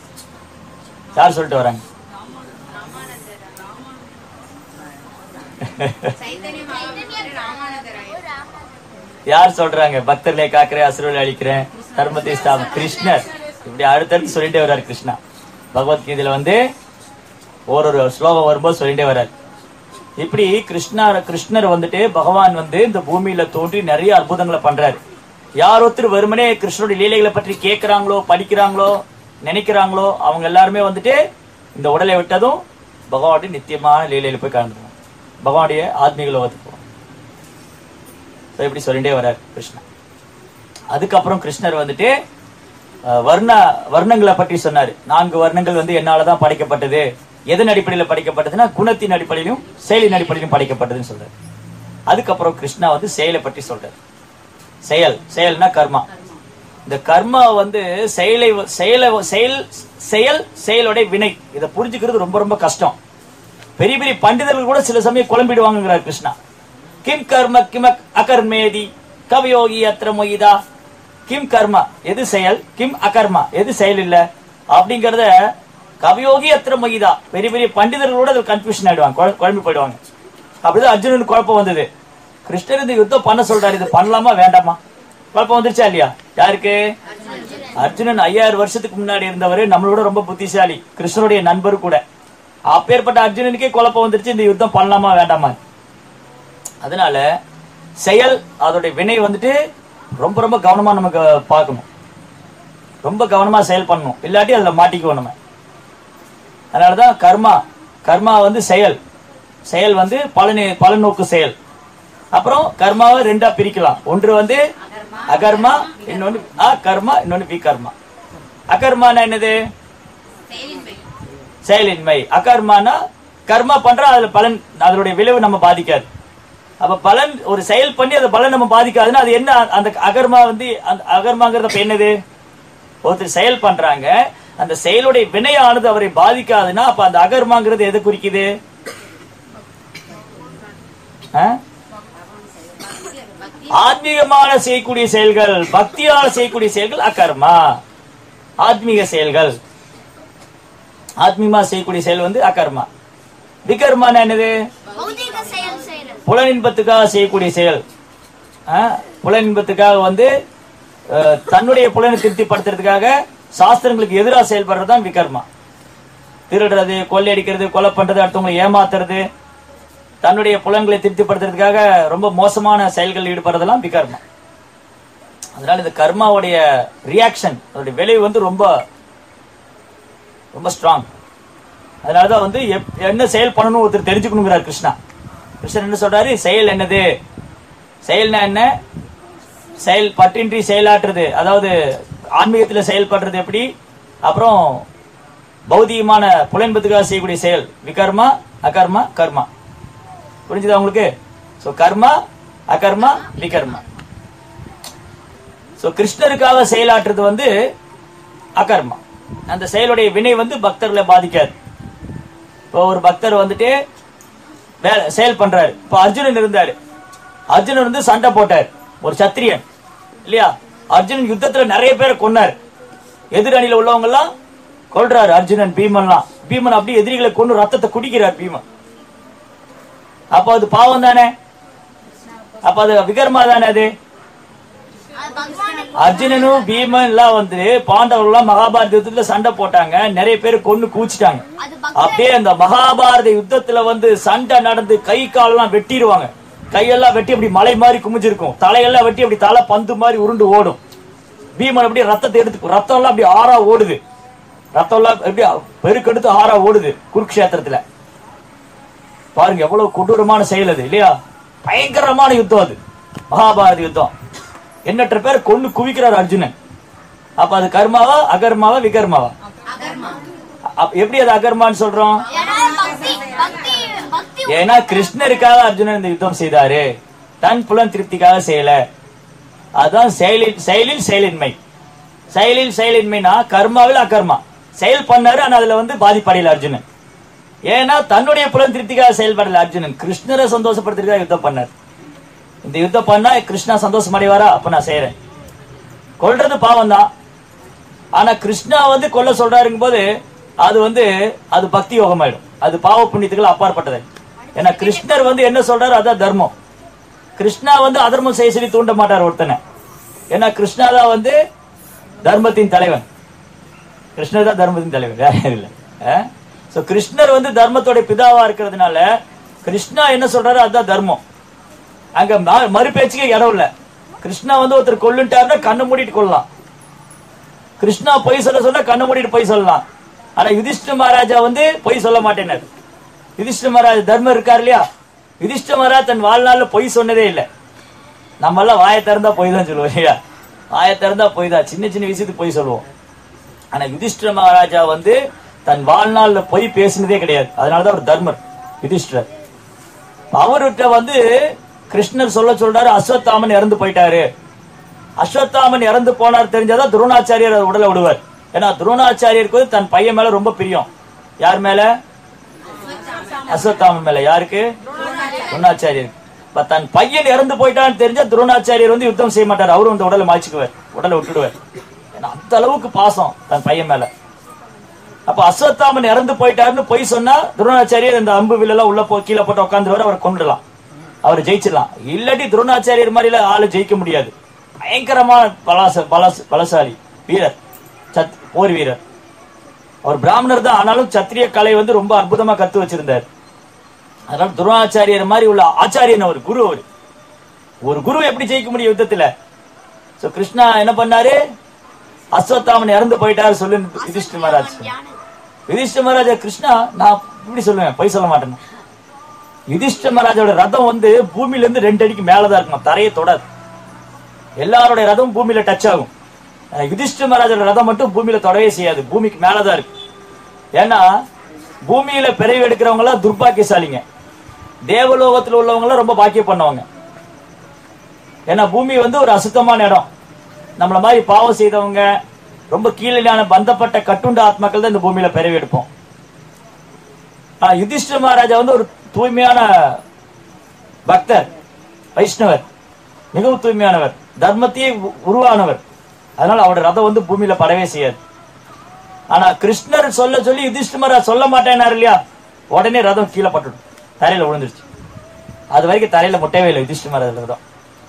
யார் சொல்லிட்டு வராங்க யார் சொல்றாங்க பக்தர்களை காக்கிறேன் அசுரலை அழிக்கிறேன் தர்மத்தை ஸ்தாபம் கிருஷ்ணர் இப்படி அடுத்தடுத்து சொல்லிட்டே வர்றாரு கிருஷ்ணா பகவத்கீதையில வந்து ஒரு ஒரு ஸ்லோகம் வரும்போது சொல்லிட்டே வர்றாரு இப்படி கிருஷ்ணா கிருஷ்ணர் வந்துட்டு பகவான் வந்து இந்த பூமியில தோன்றி நிறைய அற்புதங்களை பண்றாரு யார் ஒருத்தர் வெறுமனே கிருஷ்ணருடைய லீலைகளை பற்றி கேட்கறாங்களோ படிக்கிறாங்களோ நினைக்கிறாங்களோ அவங்க எல்லாருமே வந்துட்டு இந்த உடலை விட்டதும் பகவானுடைய நித்தியமான லீலையில போய் கலந்துருவாங்க பகவானுடைய ஆத்மீக லோகத்துக்கு போவாங்க So, இப்படி சொல்லிட்டே வர்றார் கிருஷ்ணன் அதுக்கப்புறம் கிருஷ்ணர் வந்துட்டு அஹ், வர்ண வர்ணங்களை பற்றி சொன்னாரு நான்கு வர்ணங்கள் வந்து என்னாலதான் படைக்கப்பட்டது எதன் அடிப்படையில படைக்கப்பட்டதுன்னா குணத்தின் அடிப்படையிலும் செயலின் அடிப்படையிலும் படைக்கப்பட்டதுன்னு சொல்றாரு அதுக்கப்புறம் கிருஷ்ணா வந்து செயலை பற்றி சொல்றாரு செயல் செயல்னா கர்மா இந்த கர்மா வந்து செயலை செயலை செயல் செயல் செயலோட வினை இதை புரிஞ்சுக்கிறது ரொம்ப ரொம்ப கஷ்டம் பெரிய பெரிய பண்டிதர்கள் கூட சில சமயம் குழம்பிடுவாங்கிறார் கிருஷ்ணா கிம் கர்ம கிம அகர்மேதி கவயோகி அத்திர மொய்தா கிம் கர்மா எது செயல் கிம் அகர்மா எது செயல் இல்ல அப்படிங்கறத கவயோகி அத்திர மொய்தா பெரிய பெரிய பண்டிதர்களோட அதில் கன்ஃபியூஷன் ஆயிடுவாங்க குழ- குழம்பி போயிடுவாங்க அப்படிதான் அர்ஜுனனுக்கு குழப்பம் வந்தது கிருஷ்ணர் இந்த யுத்தம் பண்ண சொல்றாரு இது பண்ணலாமா வேண்டாமா குழப்பம் வந்துருச்சா இல்லையா யாருக்கு அர்ஜுனன் ஐயாயிரம் வருஷத்துக்கு முன்னாடி இருந்தவர் நம்மளோட ரொம்ப புத்திசாலி கிருஷ்ணருடைய நண்பர் கூட அப்பேற்பட்ட அர்ஜுனனுக்கே குழப்பம் வந்துருச்சு இந்த யுத்தம் பண்ணலாமா வேண்டாமா அதனால செயல் அதோடைய வினை வந்துட்டு ரொம்ப ரொம்ப கவனமா நமக்கு பார்க்கணும் ரொம்ப கவனமா செயல் பண்ணணும் இல்லாட்டி அதுல மாட்டிக்குவோம் நம்ம அதனாலதான் கர்மா கர்மா வந்து செயல் செயல் வந்து பலனு பலநோக்கு செயல் அப்புறம் கர்மாவை ரெண்டா பிரிக்கலாம் ஒன்று வந்து அகர்மா இன்னொன்னு அகர்மா இன்னொன்னு விகர்மா அகர்மானா என்னது செயலின்மை அகர்மானா கர்மா பண்றா அதுல பலன் அதனுடைய விளைவு நம்ம பாதிக்காது அப்ப பலன் ஒரு செயல் பண்ணி அந்த பலன் நம்ம பாதிக்காதுன்னா அது என்ன அந்த அகர்மா வந்து அந்த அகர்மாங்கிறது அப்ப என்னது ஒருத்தர் செயல் பண்றாங்க அந்த செயலுடைய வினையானது அவரை பாதிக்காதுன்னா அப்ப அந்த அகர்மாங்கிறது எதை குறிக்குது ஆ? ஆத்மீகமான செய்யக்கூடிய செயல்கள் பக்தியால செய்யக்கூடிய செயல்கள் அகர்மா ஆத்மீக செயல்கள் ஆத்மீகமா செய்யக்கூடிய செயல் வந்து அகர்மா விகர்மானா என்னது பௌதிக செயல் செய்யறது புலனின்பத்துக்காக செய்யக்கூடிய செயல் ஆ, புலனின்பத்துக்காக வந்து அஹ், தன்னுடைய புலனை திருப்திப்படுத்துறதுக்காக சாஸ்திரங்களுக்கு எதிராக செயல்படுறது தான் விகர்மா திருடுறது கொள்ளையடிக்கிறது கொலை பண்றது அடுத்தவங்களை ஏமாத்துறது தன்னுடைய புலன்களை திருப்திப்படுத்துறதுக்காக ரொம்ப மோசமான செயல்கள் ஈடுபடுறதெல்லாம் விகர்மா அதனால இந்த கர்மாவுடைய ரியாக்ஷன் அதோடைய விளைவு வந்து ரொம்ப ரொம்ப ஸ்ட்ராங் அதனாலதான் வந்து எப்- என்ன செயல் பண்ணணும் ஒருத்தர் தெரிஞ்சுக்கணுங்கிறார் கிருஷ்ணா கிருஷ்ணன் என்ன சொல்றாரு செயல் என்னது செயல்னா என்ன செயல் பற்றின்றி செயலாற்றுறது அதாவது ஆன்மீகத்துல செயல்படுறது எப்படி அப்புறம் பௌதிகமான புலன்பத்துக்காக செய்யக்கூடிய செயல் விகர்மா அகர்மா கர்மா புரிஞ்சுதா உங்களுக்கு சோ கர்மா அகர்மா விகர்மா சோ கிருஷ்ணருக்காக செயலாற்றுறது வந்து அகர்மா அந்த செயலுடைய வினை வந்து பக்தர்களை பாதிக்காது இப்போ ஒரு பக்தர் வந்துட்டு வேலை செயல் பண்றாரு இப்போ அர்ஜுனன் இருந்தாரு அர்ஜுனன் வந்து சண்டை போட்டார் ஒரு சத்திரியன் இல்லையா அர்ஜுனன் யுத்தத்துல நிறைய பேரை கொன்னார் எதிரணியில உள்ளவங்க எல்லாம் கொல்றாரு அர்ஜுனன் பீமன்லாம் பீமன் அப்படியே எதிரிகளை கொண்டு ரத்தத்தை குடிக்கிறார் பீமன் அப்ப அது பாவம் தானே அப்ப அது விகர்மா தானே அது அது பகவானுக்கு அர்ஜுனனும் பீமன் எல்லாம் வந்து பாண்டவர்கள் எல்லாம் மகாபாரத யுத்தத்துல சண்டை போட்டாங்க நிறைய பேர் கொன்னு கூச்சிட்டாங்க அது பக்த அப்படியே அந்த மகாபாரத யுத்தத்துல வந்து சண்டை நடந்து கை காலெல்லாம் வெட்டிடுவாங்க கையெல்லாம் வெட்டி அப்படி மலை மாதிரி குமிஞ்சிருக்கும் தலையெல்லாம் வெட்டி அப்படி தலை பந்து மாதிரி உருண்டு ஓடும் பீமன் அப்படியே ரத்தத்தை எடுத்து ரத்தம் எல்லாம் அப்படி ஆறா ஓடுது ரத்தம் எல்லாம் எப்படி பெருக்கெடுத்து ஆறா ஓடுது குருக்ஷேத்திரத்துல பாருங்க எவ்வளவு கொடூரமான செயல் அது இல்லையா பயங்கரமான யுத்தம் அது மகாபாரத யுத்தம் எண்ணற்ற பேர் கொண்டு குவிக்கிறார் அர்ஜுனன் அப்ப அது கர்மாவா அகர்மாவா விகர்மாவா அப்ப எப்படி அது அகர்மான்னு சொல்றோம் ஏன்னா பக்தி பக்தி பக்தி ஏன்னா கிருஷ்ணருக்காக அர்ஜுனன் இந்த யுத்தம் செய்தாரு தன் புலன் திருப்திக்காக செய்யல அதான் செயலில் செயலில் செயலின்மை செயலில் செயலின்மைனா கர்மாவில் அகர்மா செயல் பண்ணாரு ஆனா அதுல வந்து பாதிப்படையில அர்ஜுனன் ஏன்னா தன்னுடைய புலன் திருப்திக்காக செயல்படல அர்ஜுனன் கிருஷ்ணரை சந்தோஷப்படுத்துறதுக்காக யுத்தம் பண்ணார் இந்த யுத்தம் பண்ணா கிருஷ்ணா சந்தோஷம் அடைவாரா அப்ப நான் செய்யறேன் கொல்றது பாவம் தான் ஆனா கிருஷ்ணா வந்து கொல்ல சொல்றாருங்கும் போது அது வந்து அது பக்தி யோகம் ஆயிடும் அது பாவ புண்ணியத்துக்கு அப்பாற்பட்டது ஏன்னா கிருஷ்ணர் வந்து என்ன சொல்றாரு அதான் தர்மம் கிருஷ்ணா வந்து அதர்மம் செய்ய சொல்லி தூண்ட மாட்டார் ஒருத்தனை ஏன்னா கிருஷ்ணா தான் வந்து தர்மத்தின் தலைவன் கிருஷ்ணர் தான் தர்மத்தின் தலைவர் வேற யாரும் இல்ல சோ கிருஷ்ணர் வந்து தர்மத்தோட பிதாவா இருக்கிறதுனால கிருஷ்ணா என்ன சொல்றாரு அதுதான் தர்மம் அங்க ம- மறுபேச்சுக்கு இடம் இல்ல கிருஷ்ணா வந்து ஒருத்தர் கொல்லுட்டாருன்னா கண்ணை மூடிட்டு கொள்ளலாம் கிருஷ்ணா பொய் சொல்ல சொன்னா கண்ணை மூடிட்டு பொய் சொல்லலாம் ஆனா யுதிஷ்ட மகாராஜா வந்து பொய் சொல்ல மாட்டேனாரு யுதிஷ்ட மகாராஜா தர்மம் இருக்கார் இல்லையா யுதிஷ்ட மகாராஜ் தன் வாழ்நாள்ல பொய் சொன்னதே இல்ல நம்ம எல்லாம் வாயை திறந்தா பொய் தான் சொல்லுவோம் இல்லையா வாயை திறந்தா பொய் தான் சின்ன சின்ன விஷயத்துக்கு பொய் சொல்லுவோம் ஆனா யுதிஷ்டிர மகாராஜா வந்து தன் வாழ்நாள்ல பொய் பேசினதே கிடையாது அதனாலதான் அவர் தர்மர் யுதிஷ்டர் அவர்கிட்ட வந்து கிருஷ்ணர் சொல்ல சொல்றாரு அஸ்வத்தாமன் இறந்து போயிட்டாரு அஸ்வத்தாமன் இறந்து போனார் தெரிஞ்சாதான் துரோணாச்சாரியர் அவர் உடலை விடுவார் ஏன்னா துரோணாச்சாரியருக்கு வந்து தன் பையன் மேல ரொம்ப பிரியம் யார் மேல அஸ்வத்தாமன் மேல யாருக்கு துரோணாச்சாரியருக்கு இப்ப தன் பையன் இறந்து போயிட்டான்னு தெரிஞ்சா துரோணாச்சாரியர் வந்து யுத்தம் செய்ய மாட்டார் அவரும் அந்த உடலை மாய்ச்சிக்குவார் உடலை விட்டுடுவார் ஏன்னா அந்த அளவுக்கு பாசம் தன் பையன் மேல அப்ப அஸ்வத்தாமன் இறந்து போயிட்டாருன்னு பொய் சொன்னா துரோணாச்சாரியர் இந்த அம்பு வில்லெல்லாம் உள்ள போ கீழே போட்டு உட்காந்துருவாரு அவரை கொண்டுடலாம் அவர் ஜெயிச்சிடலாம் இல்லாட்டி துரோணாச்சாரியர் மாதிரில ஆளு ஜெயிக்க முடியாது பயங்கரமான பலாச பலச பலசாலி வீரர் சத் போர் வீரர் அவர் பிராமணர் தான் ஆனாலும் சத்திரிய கலை வந்து ரொம்ப அற்புதமா கத்து வச்சிருந்தார் அதனால துரோணாச்சாரியர் மாதிரி உள்ள ஆச்சாரியன் அவர் குரு அவர் ஒரு குரு எப்படி ஜெயிக்க முடியும் யுத்தத்துல சோ கிருஷ்ணா என்ன பண்ணாரு அஸ்வத்தாமன் இறந்து போயிட்டாரு சொல்லு யுதிஷ்டிர மகாராஜ் யுதிஷ்டிர மகாராஜா கிருஷ்ணா நான் இப்படி சொல்லுவேன் பொய் சொல்ல மாட்டேன் யுதிஷ்டிர மகாராஜோட ரதம் வந்து பூமியில இருந்து ரெண்டு அடிக்கு மேலதான் இருக்கும் தரையை தொடாது எல்லாருடைய ரதம் பூமியில டச் ஆகும் ஆனா யுதிஷ்டிர மகாராஜோட ரதம் மட்டும் பூமியில தொடவே செய்யாது பூமிக்கு மேலதான் இருக்கு ஏன்னா பூமியில பிறவி எடுக்கிறவங்க எல்லாம் துர்பாக்கியசாலிங்க தேவலோகத்துல உள்ளவங்க எல்லாம் ரொம்ப பாக்கியம் பண்ணவங்க ஏன்னா பூமி வந்து ஒரு அசுத்தமான இடம் நம்மள மாதிரி பாவம் செய்தவங்க ரொம்ப கீழான பந்தப்பட்ட கட்டுண்ட ஆத்மாக்கள் தான் இந்த பூமியில பிறவி எடுப்போம் ஆனா யுதிஷ்டிர மகாராஜா வந்து ஒரு தூய்மையான பக்தர் வைஷ்ணவர் மிகவும் தூய்மையானவர் தர்மத்தையே உ- உருவானவர் அதனால அவரோட ரதம் வந்து பூமியில படவே செய்யாது ஆனா கிருஷ்ணர் சொல்ல சொல்லி யுதிஷ்டிர மகாராஜ் சொல்ல மாட்டேனாரு இல்லையா உடனே ரதம் கீழே பட்டுடும் தரையில விழுந்துருச்சு அது வரைக்கும் தரையில முட்டவே இல்லை யுதிஷ்டிர மகாராஜ் ரதம்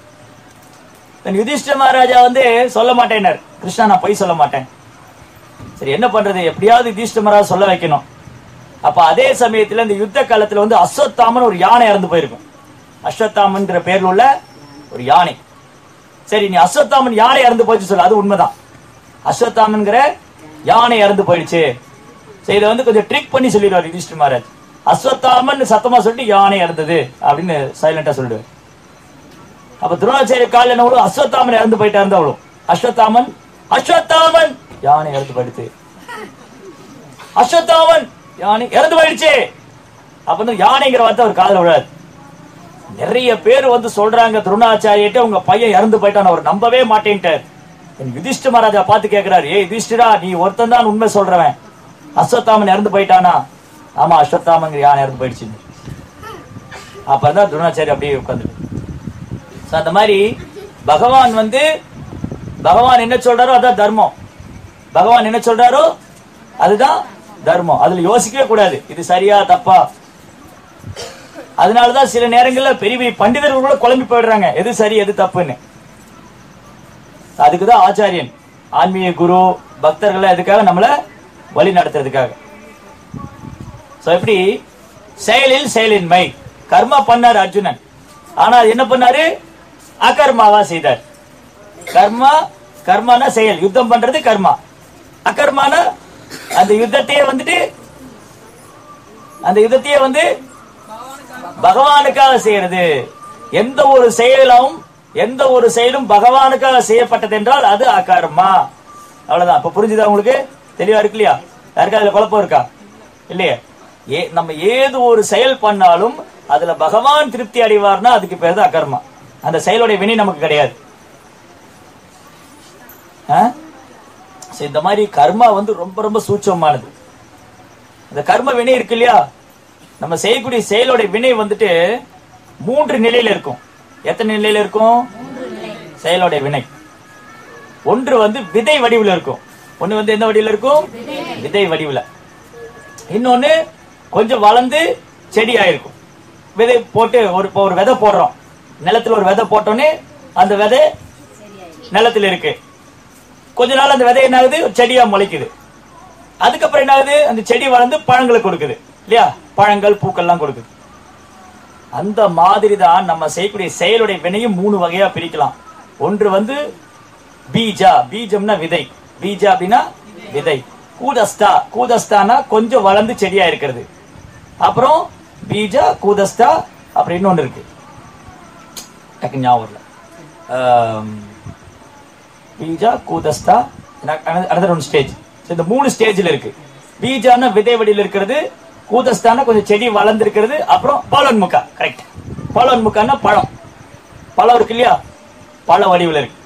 தன் யுதிஷ்டிர மகாராஜா வந்து சொல்ல மாட்டேனார் கிருஷ்ணா நான் பொய் சொல்ல மாட்டேன் சரி என்ன பண்றது எப்படியாவது யுதிஷ்டிர மகாராஜ் சொல்ல வைக்கணும் அப்ப அதே சமயத்துல இந்த யுத்த காலத்துல வந்து அஸ்வத்தாமன் ஒரு யானை இறந்து போயிருக்கும் அஸ்வத்தாமன்ங்கிற பேர்ல உள்ள ஒரு யானை சரி நீ அஸ்வத்தாமன் யானை இறந்து போயிடுச்சு சொல்லு அது உண்மைதான் அஸ்வத்தாமன்கிற யானை இறந்து போயிடுச்சு சரி இதை வந்து கொஞ்சம் ட்ரிக் பண்ணி சொல்லிடுவார் யுதிஷ்டிர மகாராஜ் அஸ்வத்தாமன் சத்தமா சொல்லிட்டு யானை இறந்தது அப்படின்னு சைலண்டா சொல்லிடுவார் அப்ப துரோணாச்சாரிய காலில் என்ன விழும்? அஸ்வத்தாமன் இறந்து போயிட்டா இருந்தா அவ்வளவு அஸ்வத்தாமன் அஸ்வத்தாமன் யானை இறந்து போயிடுச்சு அஸ்வத்தாமன் யானை இறந்து போயிடுச்சு அப்ப வந்து யானைங்கிற வார்த்தை அவர் காதுல விழாது நிறைய பேர் வந்து சொல்றாங்க துரோணாச்சாரியிட்ட உங்க பையன் இறந்து போயிட்டான் அவர் நம்பவே மாட்டேன்ட்டார் என் யுதிஷ்ட மகாராஜா பார்த்து கேக்குறாரு ஏய் யுதிஷ்டிரா நீ ஒருத்தன் தான் உண்மை சொல்றவன் அஸ்வத்தாமன் இறந்து போயிட்டானா ஆமா அஸ்வத்தாமன் யானை இறந்து போயிடுச்சு அப்பதான் துரோணாச்சாரி அப்படியே உட்காந்து So, அந்த மாதிரி பகவான் வந்து பகவான் என்ன சொல்றாரோ அதான் தர்மம் பகவான் என்ன சொல்றாரோ அதுதான் தர்மம் அதுல யோசிக்கவே கூடாது இது சரியா தப்பா அதனாலதான் சில நேரங்கள்ல பெரிய பெரிய பண்டிதர்கள் கூட குழம்பி போயிடுறாங்க எது சரி எது தப்புன்னு அதுக்குதான் ஆச்சாரியன் ஆன்மீக குரு பக்தர்கள் எதுக்காக நம்மள வழி நடத்துறதுக்காக சோ எப்படி செயலில் செயலின்மை கர்மா பண்ணார் அர்ஜுனன் ஆனா அது என்ன பண்ணாரு அகர்மாவா செய்தார் கர்மா கர்மானா செயல் யுத்தம் பண்றது கர்மா அகர்மானா அந்த யுத்தத்தையே வந்துட்டு அந்த யுத்தத்தையே வந்து பகவானுக்காக செய்யறது எந்த ஒரு செயலும் எந்த ஒரு செயலும் பகவானுக்காக செய்யப்பட்டது என்றால் அது அகர்மா அவ்வளவுதான் இப்ப புரிஞ்சுதா உங்களுக்கு தெளிவா இருக்கு இல்லையா யாருக்கா அதுல குழப்பம் இருக்கா இல்லையே ஏ நம்ம ஏது ஒரு செயல் பண்ணாலும் அதுல பகவான் திருப்தி அடைவார்னா அதுக்கு பேர் தான் அகர்மா அந்த செயலுடைய வினை நமக்கு கிடையாது ஆ? So, இந்த மாதிரி கர்மா வந்து ரொம்ப ரொம்ப சூட்சமானது இந்த கர்ம வினை இருக்கு இல்லையா நம்ம செய்யக்கூடிய செயலோட வினை வந்துட்டு மூன்று நிலையில இருக்கும் எத்தனை நிலையில இருக்கும் செயலோட வினை ஒன்று வந்து விதை வடிவுல இருக்கும் ஒண்ணு வந்து எந்த வடிவுல இருக்கும் விதை வடிவுல இன்னொன்னு கொஞ்சம் வளர்ந்து செடி ஆயிருக்கும் விதை போட்டு ஒரு இப்போ ஒரு விதை போடுறோம் நிலத்துல ஒரு விதை போட்டோன்னே அந்த விதை நிலத்துல இருக்கு கொஞ்ச நாள் அந்த விதை என்ன ஆகுது ஒரு செடியா முளைக்குது அதுக்கப்புறம் என்ன ஆகுது அந்த செடி வளர்ந்து பழங்களை கொடுக்குது இல்லையா பழங்கள் பூக்கள்லாம் கொடுக்குது அந்த மாதிரி தான் நம்ம செய்யக்கூடிய செயலுடைய வினையும் மூணு வகையா பிரிக்கலாம் ஒன்று வந்து பீஜா பீஜம்னா விதை பீஜா அப்படின்னா விதை கூதஸ்தா கூதஸ்தானா கொஞ்சம் வளர்ந்து செடியா இருக்கிறது அப்புறம் பீஜா கூதஸ்தா அப்புறம் இன்னொன்னு இருக்கு டக்கு ஞாபகம் இல்ல ஆம், பீஜா கூதஸ்தா அனதர் ஒன் ஸ்டேஜ் இந்த மூணு ஸ்டேஜ்ல இருக்கு பீஜான விதை வடியில் இருக்கிறது கூதஸ்தான கொஞ்சம் செடி வளர்ந்து இருக்கிறது அப்புறம் பலன்முக்கா கரெக்ட் பலன்முக்கான்னா பழம் பழம் இருக்கு இல்லையா பழ வடிவில் இருக்கு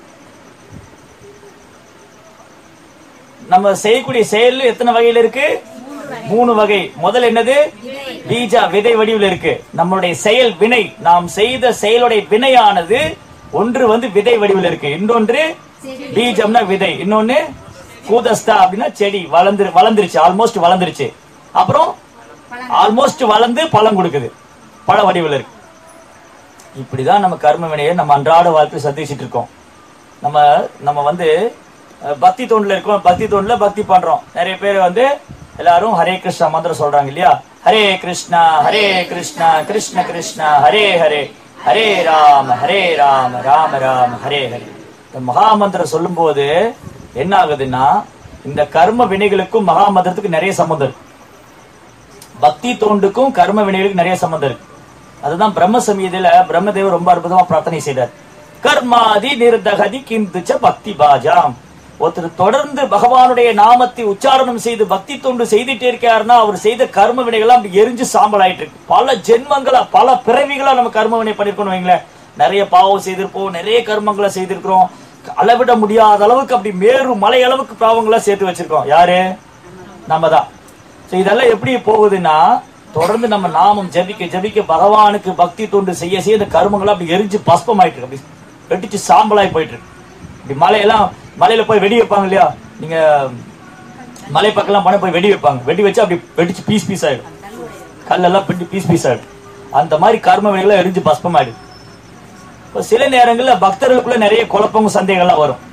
நம்ம செய்யக்கூடிய செயல் எத்தனை வகையில இருக்கு மூணு வகை முதல் என்னது பீஜா விதை வடிவில் இருக்கு நம்மளுடைய செயல் வினை நாம் செய்த செயலுடைய வினையானது ஒன்று வந்து விதை வடிவில் இருக்கு இன்னொன்று பீஜம்னா விதை இன்னொன்னு கூதஸ்தா அப்படின்னா செடி வளர்ந்து வளர்ந்துருச்சு ஆல்மோஸ்ட் வளர்ந்துருச்சு அப்புறம் ஆல்மோஸ்ட் வளர்ந்து பழம் கொடுக்குது பழ வடிவில் இருக்கு இப்படிதான் நம்ம கர்ம வினையை நம்ம அன்றாட வாழ்க்கையில் சந்திச்சுட்டு இருக்கோம் நம்ம நம்ம வந்து அஹ், பக்தி தோண்டுல இருக்கோம் பக்தி தோண்டுல பக்தி பண்றோம் நிறைய பேர் வந்து எல்லாரும் ஹரே கிருஷ்ணா மந்திரம் சொல்றாங்க இல்லையா ஹரே கிருஷ்ணா ஹரே கிருஷ்ணா கிருஷ்ண கிருஷ்ணா ஹரே ஹரே ஹரே ராம ஹரே ராம ராம ராம ஹரே ஹரே இந்த மகாமந்திரம் சொல்லும்போது என்ன ஆகுதுன்னா இந்த கர்ம வினைகளுக்கும் மகாமந்திரத்துக்கு நிறைய சம்மந்தம் இருக்கு பக்தி தோண்டுக்கும் கர்ம வினைகளுக்கும் நிறைய சம்மந்தம் இருக்கு அதுதான் பிரம்ம சமீதியில பிரம்மதேவர் ரொம்ப அற்புதமா பிரார்த்தனை செய்தார் கர்மாதி நிர்தகதி கிந்துச்ச பக்தி பாஜாம் ஒருத்தர் தொடர்ந்து பகவானுடைய நாமத்தை உச்சாரணம் செய்து பக்தி தொண்டு செய்துட்டே இருக்காருன்னா அவர் செய்த கர்ம வினைகள்லாம் அப்படி எரிஞ்சு சாம்பல் ஆயிட்டு இருக்கு பல ஜென்மங்களா பல பிறவிகளா நம்ம கர்ம வினை பண்ணிருக்கோம் வைங்களேன் நிறைய பாவம் செய்திருப்போம் நிறைய கர்மங்களை செய்திருக்கிறோம் அளவிட முடியாத அளவுக்கு அப்படி மேரு மலை அளவுக்கு பாவங்களா சேர்த்து வச்சிருக்கோம் யாரு நம்ம தான் So இதெல்லாம் எப்படி போகுதுன்னா தொடர்ந்து நம்ம நாமம் ஜபிக்க ஜபிக்க பகவானுக்கு பக்தி தொண்டு செய்ய செய்ய இந்த கருமங்கள்லாம் அப்படி எரிஞ்சு பஸ்பம் ஆயிட்டு இருக்கு அப்படி வெடிச்சு சாம்பலாய் போயிட்டு இருக்கு இப்படி மலையெல்லாம் மலையில போய் வெடி வைப்பாங்க இல்லையா நீங்க மலை பக்கம்லாம் போனா போய் வெடி வைப்பாங்க வெடி வச்சு அப்படி வெடிச்சு பீஸ் பீஸ் ஆயிடும் கல்லெல்லாம் பிடி பீஸ் பீஸ் ஆயிடும் அந்த மாதிரி கர்ம வினைகள்லாம் எரிஞ்சு பஸ்பம் ஆயிடும் இப்போ சில நேரங்கள்ல பக்தர்களுக்குள்ள நிறைய குழப்பங்க சந்தேகம்லாம் வரும்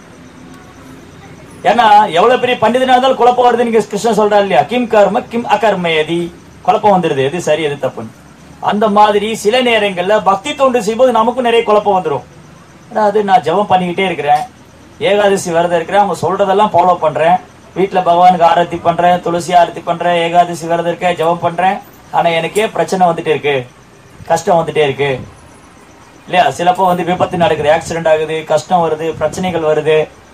ஏன்னா எவ்வளவு பெரிய பண்டிதனா இருந்தாலும் குழப்பம் வருது நீங்க கிருஷ்ணன் சொல்றாரு இல்லையா கிம் கர்ம கிம் அகர்ம எதி குழப்பம் வந்துருது எது சரி எது தப்புன்னு அந்த மாதிரி சில நேரங்கள்ல பக்தி தொண்டு செய்யும்போது நமக்கும் நிறைய குழப்பம் வந்துரும் அதாவது நான் ஜெபம் பண்ணிக்கிட்டே இருக்கிறேன் ஏகாதசி விரதம் இருக்கிறேன் அவங்க சொல்றதெல்லாம் ஃபாலோ பண்றேன் வீட்டுல பகவானுக்கு ஆரத்தி பண்றேன் துளசி ஆரத்தி பண்றேன் ஏகாதசி விரதம் இருக்கேன் ஜெபம் பண்றேன் ஆனா எனக்கே பிரச்சனை வந்துட்டே இருக்கு கஷ்டம் வந்துட்டே இருக்கு இல்லையா சிலப்போ வந்து விபத்து நடக்குது ஆக்சிடென்ட் ஆகுது கஷ்டம் வருது பிரச்சனைகள் வருது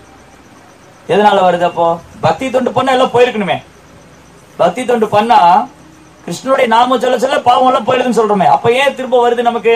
எதனால வருது அப்போ பக்தி தொண்டு பண்ணா எல்லாம் போயிருக்கணுமே பக்தி தொண்டு பண்ணா கிருஷ்ணனுடைய நாம சொல்ல சொல்ல பாவம் எல்லாம் போயிடுதுன்னு சொல்றோமே அப்ப ஏன் திரும்ப வருது நமக்கு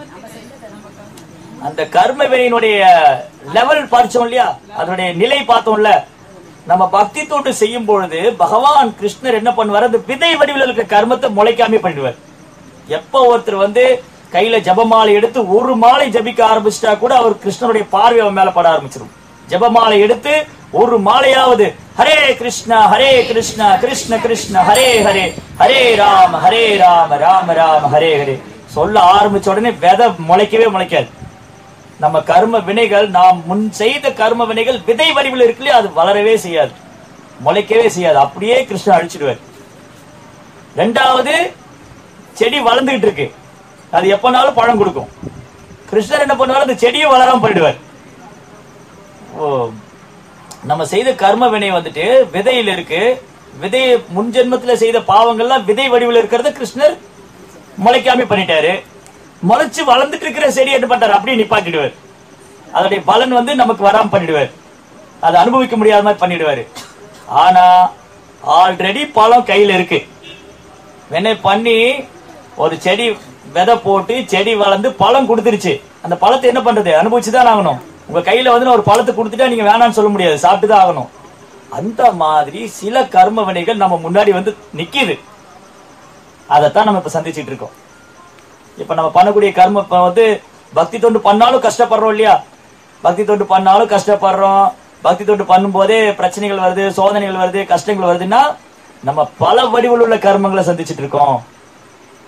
அந்த கர்ம வினையினுடைய லெவல் பார்த்தோம் இல்லையா அதனுடைய நிலை பார்த்தோம்ல நம்ம பக்தி தொண்டு செய்யும் பொழுது பகவான் கிருஷ்ணர் என்ன பண்ணுவார் அந்த விதை வடிவில் இருக்க கர்மத்தை முளைக்காம பண்ணிடுவார் எப்ப ஒருத்தர் வந்து கையில ஜபமாலை எடுத்து ஒரு மாலை ஜபிக்க ஆரம்பிச்சிட்டா கூட அவர் கிருஷ்ணனுடைய பார்வை அவன் மேல பட ஆரம்பிச்சிடும் ஜபமாலை எடுத்து ஒரு மாலையாவது ஹரே கிருஷ்ணா ஹரே கிருஷ்ணா கிருஷ்ண கிருஷ்ண ஹரே ஹரே ஹரே ராம ஹரே ராம ராம ராம ஹரே ஹரே சொல்ல ஆரம்பிச்ச உடனே விதை முளைக்கவே முளைக்காது நம்ம கர்ம வினைகள் நாம் முன் செய்த கர்ம வினைகள் விதை வடிவில் இருக்குல்லையே அது வளரவே செய்யாது முளைக்கவே செய்யாது அப்படியே கிருஷ்ணன் அழிச்சிடுவார் ரெண்டாவது செடி வளர்ந்துகிட்டு இருக்கு அது எப்பனாலும் பழம் கொடுக்கும் கிருஷ்ணர் என்ன பண்ணுவார் அந்த செடியை வளராம போயிடுவார் ஓ நம்ம செய்த கர்ம வினை வந்துட்டு விதையில இருக்கு விதை முன் ஜென்மத்துல செய்த பாவங்கள்லாம் விதை வடிவில் இருக்கிறத கிருஷ்ணர் முளைக்காம பண்ணிட்டாரு முளைச்சு வளர்ந்துட்டு இருக்கிற செடி என்ன பண்றாரு அப்படியே நிப்பாட்டிடுவார் அதோடைய பலன் வந்து நமக்கு வராம பண்ணிடுவார் அதை அனுபவிக்க முடியாத மாதிரி பண்ணிடுவாரு ஆனா ஆல்ரெடி பழம் கையில இருக்கு வெண்ணை பண்ணி ஒரு செடி விதை போட்டு செடி வளர்ந்து பழம் கொடுத்துருச்சு அந்த பழத்தை என்ன பண்றது அனுபவிச்சுதான் ஆகணும் உங்க கையில வந்து நான் ஒரு பழத்தை கொடுத்துட்டா நீங்க வேணாம்னு சொல்ல முடியாது சாப்பிட்டு தான் ஆகணும் அந்த மாதிரி சில கர்ம வினைகள் நம்ம முன்னாடி வந்து நிக்குது அதைத்தான் நம்ம இப்ப சந்திச்சிட்டு இருக்கோம் இப்ப நம்ம பண்ணக்கூடிய கர்ம இப்ப வந்து பக்தி தொண்டு பண்ணாலும் கஷ்டப்படுறோம் இல்லையா பக்தி தொண்டு பண்ணாலும் கஷ்டப்படுறோம் பக்தி தொண்டு பண்ணும்போதே பிரச்சனைகள் வருது சோதனைகள் வருது கஷ்டங்கள் வருதுன்னா நம்ம பல வடிவில் உள்ள கர்மங்களை சந்திச்சிட்டு இருக்கோம்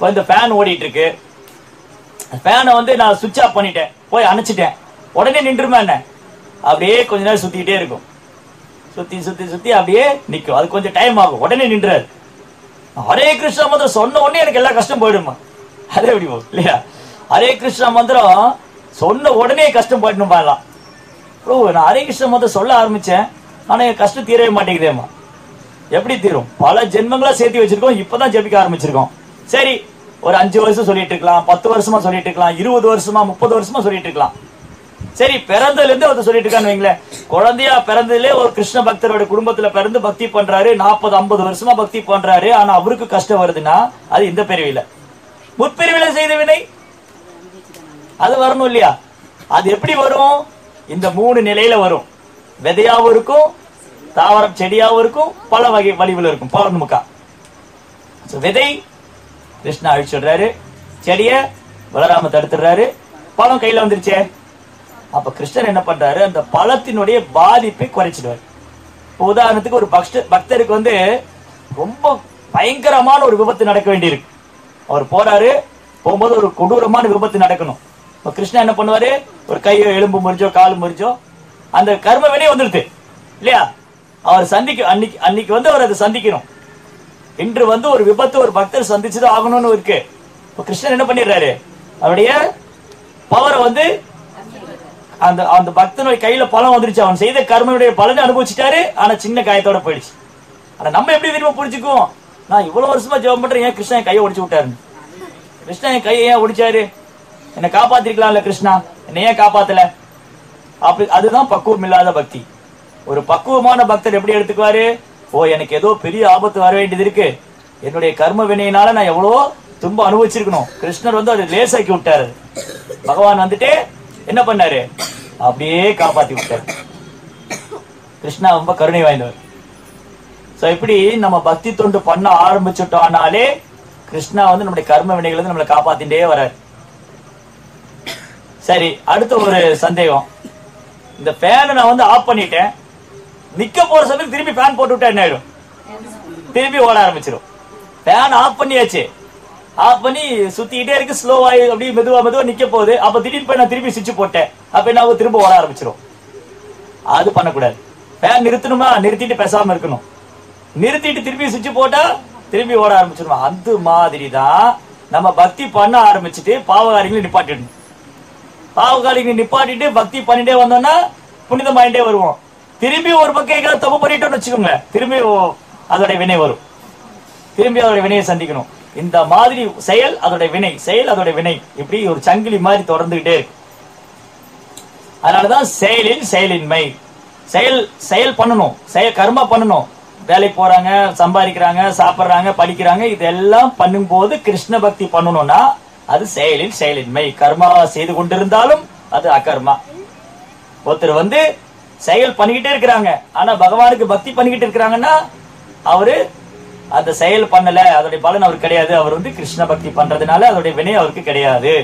இப்போ இந்த ஃபேன் ஓடிட்டு இருக்கு ஃபேனை வந்து நான் சுவிட்ச் ஆஃப் பண்ணிட்டேன் போய் அணைச்சிட்டேன் உடனே நின்றுமா என்ன அப்படியே கொஞ்ச நேரம் சுத்திக்கிட்டே இருக்கும் சுத்தி சுத்தி சுத்தி அப்படியே நிக்கும் அது கொஞ்சம் டைம் ஆகும் உடனே நின்றாரு ஹரே கிருஷ்ணா மந்திரம் சொன்ன உடனே எனக்கு எல்லா கஷ்டம் போயிடுமா அதே எப்படி போகும் இல்லையா ஹரே கிருஷ்ணா மந்திரம் சொன்ன உடனே கஷ்டம் போயிடணும் பாடலாம் ப்ரோ நான் ஹரே கிருஷ்ண மந்திரம் சொல்ல ஆரம்பிச்சேன் ஆனா என் கஷ்டம் தீரவே மாட்டேங்குதேம்மா எப்படி தீரும் பல ஜென்மங்களா சேர்த்து வச்சிருக்கோம் இப்பதான் ஜெபிக்க ஆரம்பிச்சிருக்கோம் சரி ஒரு அஞ்சு வருஷம் சொல்லிட்டு இருக்கலாம் பத்து வருஷமா சொல்லிட்டு இருக்கலாம் இருபது வருஷமா முப்பது வருஷமா சொல்லிட்டு இருக்கலாம் சரி பிறந்ததுல இருந்து ஒருத்தர் சொல்லிட்டு இருக்கான்னு வைங்களேன் குழந்தையா பிறந்ததுலே ஒரு கிருஷ்ண பக்தரோட குடும்பத்துல பிறந்து பக்தி பண்றாரு நாற்பது ஐம்பது வருஷமா பக்தி பண்றாரு ஆனா அவருக்கு கஷ்டம் வருதுன்னா அது இந்த பிரிவில முற்பிரிவில செய்த வினை அது வரணும் இல்லையா அது எப்படி வரும் இந்த மூணு நிலையில வரும் விதையாவும் இருக்கும் தாவரம் செடியாவும் இருக்கும் பல வகை வடிவில் இருக்கும் பௌர்ணமுக்கா So, விதை கிருஷ்ணா அழிச்சுடுறாரு செடிய வளராம தடுத்துடுறாரு பழம் கையில வந்துருச்சே அப்ப கிருஷ்ணர் என்ன பண்றாரு அந்த பழத்தினுடைய பாதிப்பை குறைச்சிடுவார் இப்போ உதாரணத்துக்கு ஒரு பக்த பக்தருக்கு வந்து ரொம்ப பயங்கரமான ஒரு விபத்து நடக்க வேண்டியிருக்கு அவர் போறாரு போகும்போது ஒரு கொடூரமான விபத்து நடக்கணும் இப்ப கிருஷ்ணா என்ன பண்ணுவாரு ஒரு கையோ எலும்பு முறிச்சோ கால் முறிச்சோ அந்த கர்ம வினை வந்துடுது இல்லையா அவர் சந்திக்க அன்னைக்கு அன்னைக்கு வந்து அவர் அதை சந்திக்கணும் இன்று வந்து ஒரு விபத்து ஒரு பக்தர் சந்திச்சுதான் ஆகணும்னு இருக்கு இப்ப கிருஷ்ணன் என்ன பண்ணிடுறாரு அவருடைய பவரை வந்து அந்த அந்த பக்தனுடைய கையில பழம் வந்துருச்சு அவன் செய்த கர்மனுடைய பலனை அனுபவிச்சுட்டாரு ஆனா சின்ன காயத்தோட போயிடுச்சு ஆனா நம்ம எப்படி திரும்ப புரிஞ்சுக்குவோம் நான் இவ்வளவு வருஷமா ஜெபம் பண்றேன் ஏன் கிருஷ்ணன் என் கையை ஒடிச்சு விட்டாரு கிருஷ்ணன் என் கையை ஏன் ஒடிச்சாரு என்னை காப்பாத்திருக்கலாம்ல கிருஷ்ணா என்னை ஏன் காப்பாத்தல அப்படி அதுதான் பக்குவம் இல்லாத பக்தி ஒரு பக்குவமான பக்தர் எப்படி எடுத்துக்குவாரு ஓ எனக்கு ஏதோ பெரிய ஆபத்து வர வேண்டியது இருக்கு என்னுடைய கர்ம வினையினால நான் எவ்வளவோ துன்பம் அனுபவிச்சிருக்கணும் கிருஷ்ணர் வந்து அதை லேசாக்கி விட்டாரு பகவான் வந்துட்டு என்ன பண்ணாரு அப்படியே காப்பாத்தி விட்டாரு கிருஷ்ணா ரொம்ப கருணை வாய்ந்தவர் சோ இப்படி நம்ம பக்தி தொண்டு பண்ண ஆரம்பிச்சுட்டோம்னாலே கிருஷ்ணா வந்து நம்முடைய கர்ம வினைகளை வந்து நம்மளை காப்பாத்திட்டே வராரு சரி அடுத்த ஒரு சந்தேகம் இந்த ஃபேனை நான் வந்து ஆஃப் பண்ணிட்டேன் நிக்க போற சமயத்துக்கு திருப்பி ஃபேன் போட்டு விட்டா என்ன ஆயிடும் திருப்பி ஓட ஆரம்பிச்சிடும் ஃபேன் ஆஃப் பண்ணியாச்சு ஆஃப் பண்ணி சுத்திக்கிட்டே இருக்கு ஸ்லோவாகி அப்படியே மெதுவா மெதுவா நிக்க போகுது அப்ப திடீர்னு போய் நான் திருப்பி சுவிட்ச் போட்டேன் அப்ப என்ன ஆகும்? திரும்ப ஓட ஆரம்பிச்சிடும் அது பண்ணக்கூடாது ஃபேன் நிறுத்தணுமா நிறுத்திட்டு பேசாம இருக்கணும் நிறுத்திட்டு திருப்பி சுவிட்ச் போட்டா திரும்பி ஓட ஆரம்பிச்சிடும் அந்த மாதிரி தான் நம்ம பக்தி பண்ண ஆரம்பிச்சுட்டு பாவகாரிகளை நிப்பாட்டிடணும் பாவகாரிகளை நிப்பாட்டிட்டு பக்தி பண்ணிட்டே வந்தோம்னா புனிதமாயிட்டே வருவோம் திரும்பி ஒரு பக்கம் எங்கேயாவது தப்பு பண்ணிட்டோம்னு வச்சுக்கோங்க திரும்பி ஓ- அதோட வினை வரும் திரும்பி அதோட வினையை சந்திக்கணும் இந்த மாதிரி செயல் அதோட வினை செயல் அதோட வினை இப்படி ஒரு சங்கிலி மாதிரி தொடர்ந்துகிட்டே இருக்கு அதனாலதான் செயலில் செயலின்மை செயல் செயல் பண்ணணும் செயல் கர்மா பண்ணணும் வேலைக்கு போறாங்க சம்பாதிக்கிறாங்க சாப்பிடுறாங்க படிக்கிறாங்க இதெல்லாம் பண்ணும்போது கிருஷ்ண பக்தி பண்ணணும்னா அது செயலில் செயலின்மை கர்மாவா செய்து கொண்டிருந்தாலும் அது அகர்மா ஒருத்தர் வந்து செயல் பண்ணிக்கிட்டே இருக்கிறாங்க ஆனா பகவானுக்கு பக்தி பண்ணிக்கிட்டு இருக்கிறாங்கன்னா அவரு அந்த செயல் பண்ணல அதோடைய பலன் அவருக்கு கிடையாது அவர் வந்து கிருஷ்ண பக்தி பண்றதுனால அதோடைய வினை அவருக்கு கிடையாது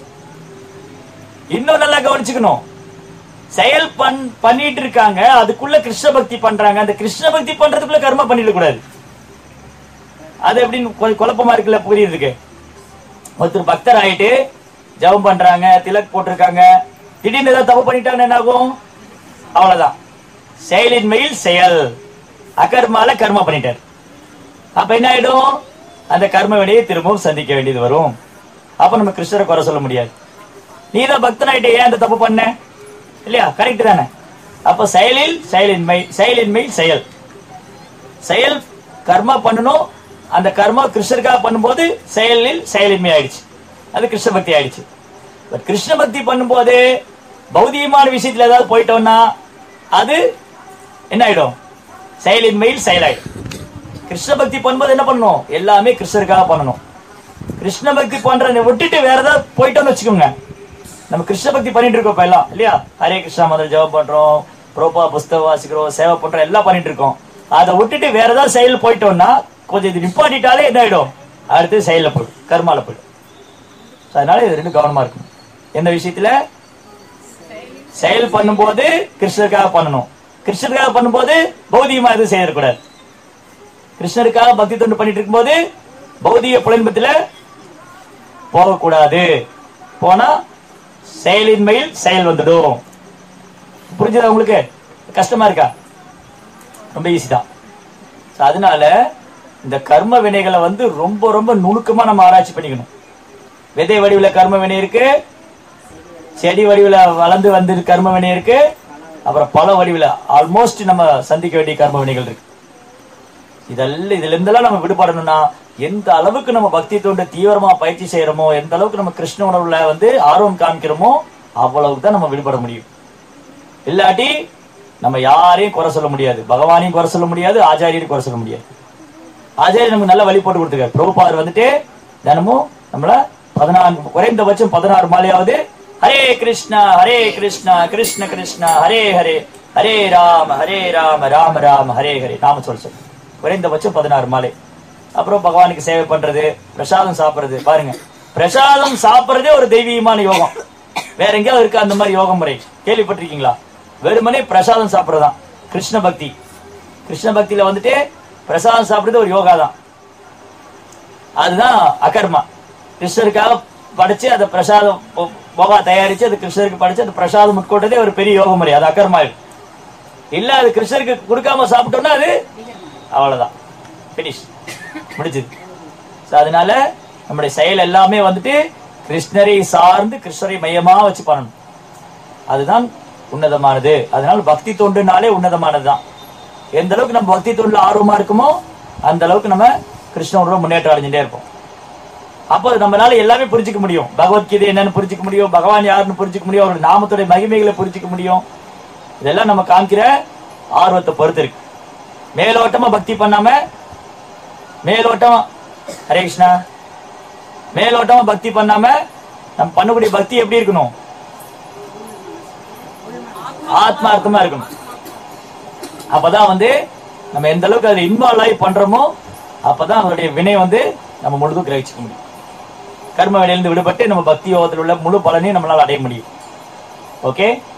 இன்னும் நல்லா கவனிச்சுக்கணும் செயல் பண் பண்ணிட்டு இருக்காங்க அதுக்குள்ள கிருஷ்ண பக்தி பண்றாங்க அந்த கிருஷ்ண பக்தி பண்றதுக்குள்ள கர்மா பண்ணிட கூடாது அது எப்படின்னு கொஞ்சம் குழப்பமா இருக்குல்ல புரியுதுக்கு ஒருத்தர் பக்தர் ஆயிட்டு ஜெபம் பண்றாங்க திலக் போட்டிருக்காங்க திடீர்னு ஏதாவது தப்பு பண்ணிட்டாங்கன்னா என்ன ஆகும் அவ்வளவுதான் செயலின் மேல் செயல் அகர்மால கர்மா பண்ணிட்டார் அப்ப என்ன ஆயிடும் அந்த கர்ம வினையை திரும்பவும் சந்திக்க வேண்டியது வரும் அப்ப நம்ம கிருஷ்ணரை குறை சொல்ல முடியாது நீ தான் பக்தனாயிட்டே ஏன் அந்த தப்பு பண்ண இல்லையா கரெக்ட் தானே அப்ப செயலில் செயலின்மை செயலின்மை செயல் செயல் கர்மா பண்ணணும் அந்த கர்மா கிருஷ்ணருக்காக பண்ணும்போது செயலில் செயலின்மை ஆயிடுச்சு அது கிருஷ்ண பக்தி ஆயிடுச்சு பட் கிருஷ்ண பக்தி பண்ணும்போது பௌதிகமான விஷயத்துல ஏதாவது போயிட்டோம்னா அது என்ன ஆயிடும் செயலின்மையில் செயலாயிடும் கிருஷ்ண பக்தி பண்ணும்போது என்ன பண்ணணும் எல்லாமே கிருஷ்ணருக்காக பண்ணணும் கிருஷ்ண பக்தி பண்றதை விட்டுட்டு வேற ஏதாவது போயிட்டோம்னு வச்சுக்கோங்க நம்ம கிருஷ்ண பக்தி பண்ணிட்டு இருக்கோம் இப்ப எல்லாம் இல்லையா ஹரே கிருஷ்ணா மந்திரம் ஜெபம் பண்றோம் ப்ரோபா புஸ்தகம் வாசிக்கிறோம் சேவை பண்றோம் எல்லாம் பண்ணிட்டு இருக்கோம் அதை விட்டுட்டு வேற ஏதாவது செயல் போயிட்டோம்னா கொஞ்சம் இது நிப்பாட்டிட்டாலே என்ன ஆயிடும் அடுத்து செயல்ல போயிடும் கர்மால போயிடும் So, அதனால இது ரெண்டும் கவனமா இருக்கணும் எந்த விஷயத்துல செயல் பண்ணும்போது கிருஷ்ணருக்காக பண்ணணும் கிருஷ்ணருக்காக பண்ணும்போது பௌதிகமா எதுவும் செய்யக்கூடாது கிருஷ்ணருக்காக பக்தி தொண்டு பண்ணிட்டு இருக்கும்போது பௌதிக புலன்பத்துல போகக்கூடாது போனா செயலின்மையில் செயல் வந்துடும் புரிஞ்சுதா உங்களுக்கு கஷ்டமா இருக்கா ரொம்ப ஈஸி தான் So, அதனால இந்த கர்ம வினைகளை வந்து ரொம்ப ரொம்ப நுணுக்கமா நம்ம ஆராய்ச்சி பண்ணிக்கணும் விதை வடிவுல கர்ம வினை இருக்கு செடி வடிவுல வளர்ந்து வந்து கர்ம வினை இருக்கு அப்புறம் பல வடிவுல ஆல்மோஸ்ட் நம்ம சந்திக்க வேண்டிய கர்ம வினைகள் இருக்கு இதெல்லாம் இதுல இருந்தெல்லாம் நம்ம விடுபடணும்னா எந்த அளவுக்கு நம்ம பக்தி தொண்டு தீவிரமா பயிற்சி செய்யறோமோ எந்த அளவுக்கு நம்ம கிருஷ்ண உணர்வுல வந்து ஆர்வம் காமிக்கிறோமோ அவ்வளவுக்கு தான் நம்ம விடுபட முடியும் இல்லாட்டி நம்ம யாரையும் குறை சொல்ல முடியாது பகவானையும் குறை சொல்ல முடியாது ஆச்சாரியரையும் குறை சொல்ல முடியாது ஆச்சாரியர் நமக்கு நல்ல வழி போட்டு கொடுத்துருக்காரு பிரபுபாதர் வந்துட்டு தினமும் நம்மள பதினான்கு குறைந்தபட்சம் பதினாறு மாலையாவது ஹரே கிருஷ்ணா ஹரே கிருஷ்ணா கிருஷ்ண கிருஷ்ணா ஹரே ஹரே ஹரே ராம ஹரே ராம ராம ராம ஹரே ஹரே நாம சொல்ல சொல்லு குறைந்தபட்சம் பதினாறு மாலை அப்புறம் பகவானுக்கு சேவை பண்றது பிரசாதம் சாப்பிடுறது பாருங்க பிரசாதம் சாப்பிடுறதே ஒரு தெய்வீகமான யோகம் வேற எங்கேயாவது இருக்கா அந்த மாதிரி யோக முறை கேள்விப்பட்டிருக்கீங்களா வெறுமனே பிரசாதம் சாப்பிடுறதுதான் கிருஷ்ண பக்தி கிருஷ்ண பக்தியில வந்துட்டு பிரசாதம் சாப்பிடுறது ஒரு யோகா தான் அதுதான் அகர்மா கிருஷ்ணருக்காக படைச்சு அந்த பிரசாதம் பொ- போகா தயாரிச்சு அது கிருஷ்ணருக்கு படைச்சு அந்த பிரசாதம் உட்கொண்டதே ஒரு பெரிய யோக முறை அது அகர்மா இல்ல அது கிருஷ்ணருக்கு கொடுக்காம சாப்பிட்டோம்னா அது அவ்வளவுதான் பினிஷ் முடிஞ்சது So, அதனால நம்முடைய செயல் எல்லாமே வந்துட்டு கிருஷ்ணரை சார்ந்து கிருஷ்ணரை மையமா வச்சு பண்ணணும் அதுதான் உன்னதமானது அதனால பக்தி தொண்டுனாலே உன்னதமானதுதான் எந்த அளவுக்கு நம்ம பக்தி தொண்டுல ஆர்வமா இருக்குமோ அந்த அளவுக்கு நம்ம கிருஷ்ணனோட முன்னேற்றம் அடைஞ்சுட்டே இருப்போம் அப்போ நம்மளால எல்லாமே புரிஞ்சுக்க முடியும் பகவத்கீதை என்னன்னு புரிஞ்சுக்க முடியும் பகவான் யாருன்னு புரிஞ்சுக்க முடியும் அவருடைய நாமத்துடைய மகிமைகளை புரிஞ்சுக்க முடியும் இதெல்லாம் நம்ம காமிக்கிற ஆர்வத்தை பொறுத்து இருக்கு மேலோட்டமா பக்தி பண்ணாம மேலோட்டம் ஹரே கிருஷ்ணா மேலோட்டமா பக்தி பண்ணாம நம்ம பண்ணக்கூடிய பக்தி எப்படி இருக்கணும் ஆத்மார்த்தமா இருக்கணும் அப்பதான் வந்து நம்ம எந்த அளவுக்கு அதுல இன்வால்வ் ஆகி பண்றோமோ அப்பதான் அதனுடைய வினை வந்து நம்ம முழுதும் கிரகிச்சுக்க முடியும் கர்ம வினையிலிருந்து விடுபட்டு நம்ம பக்தி யோகத்தில் உள்ள முழு பலனையும் நம்மளால அடைய முடியும் ஓகே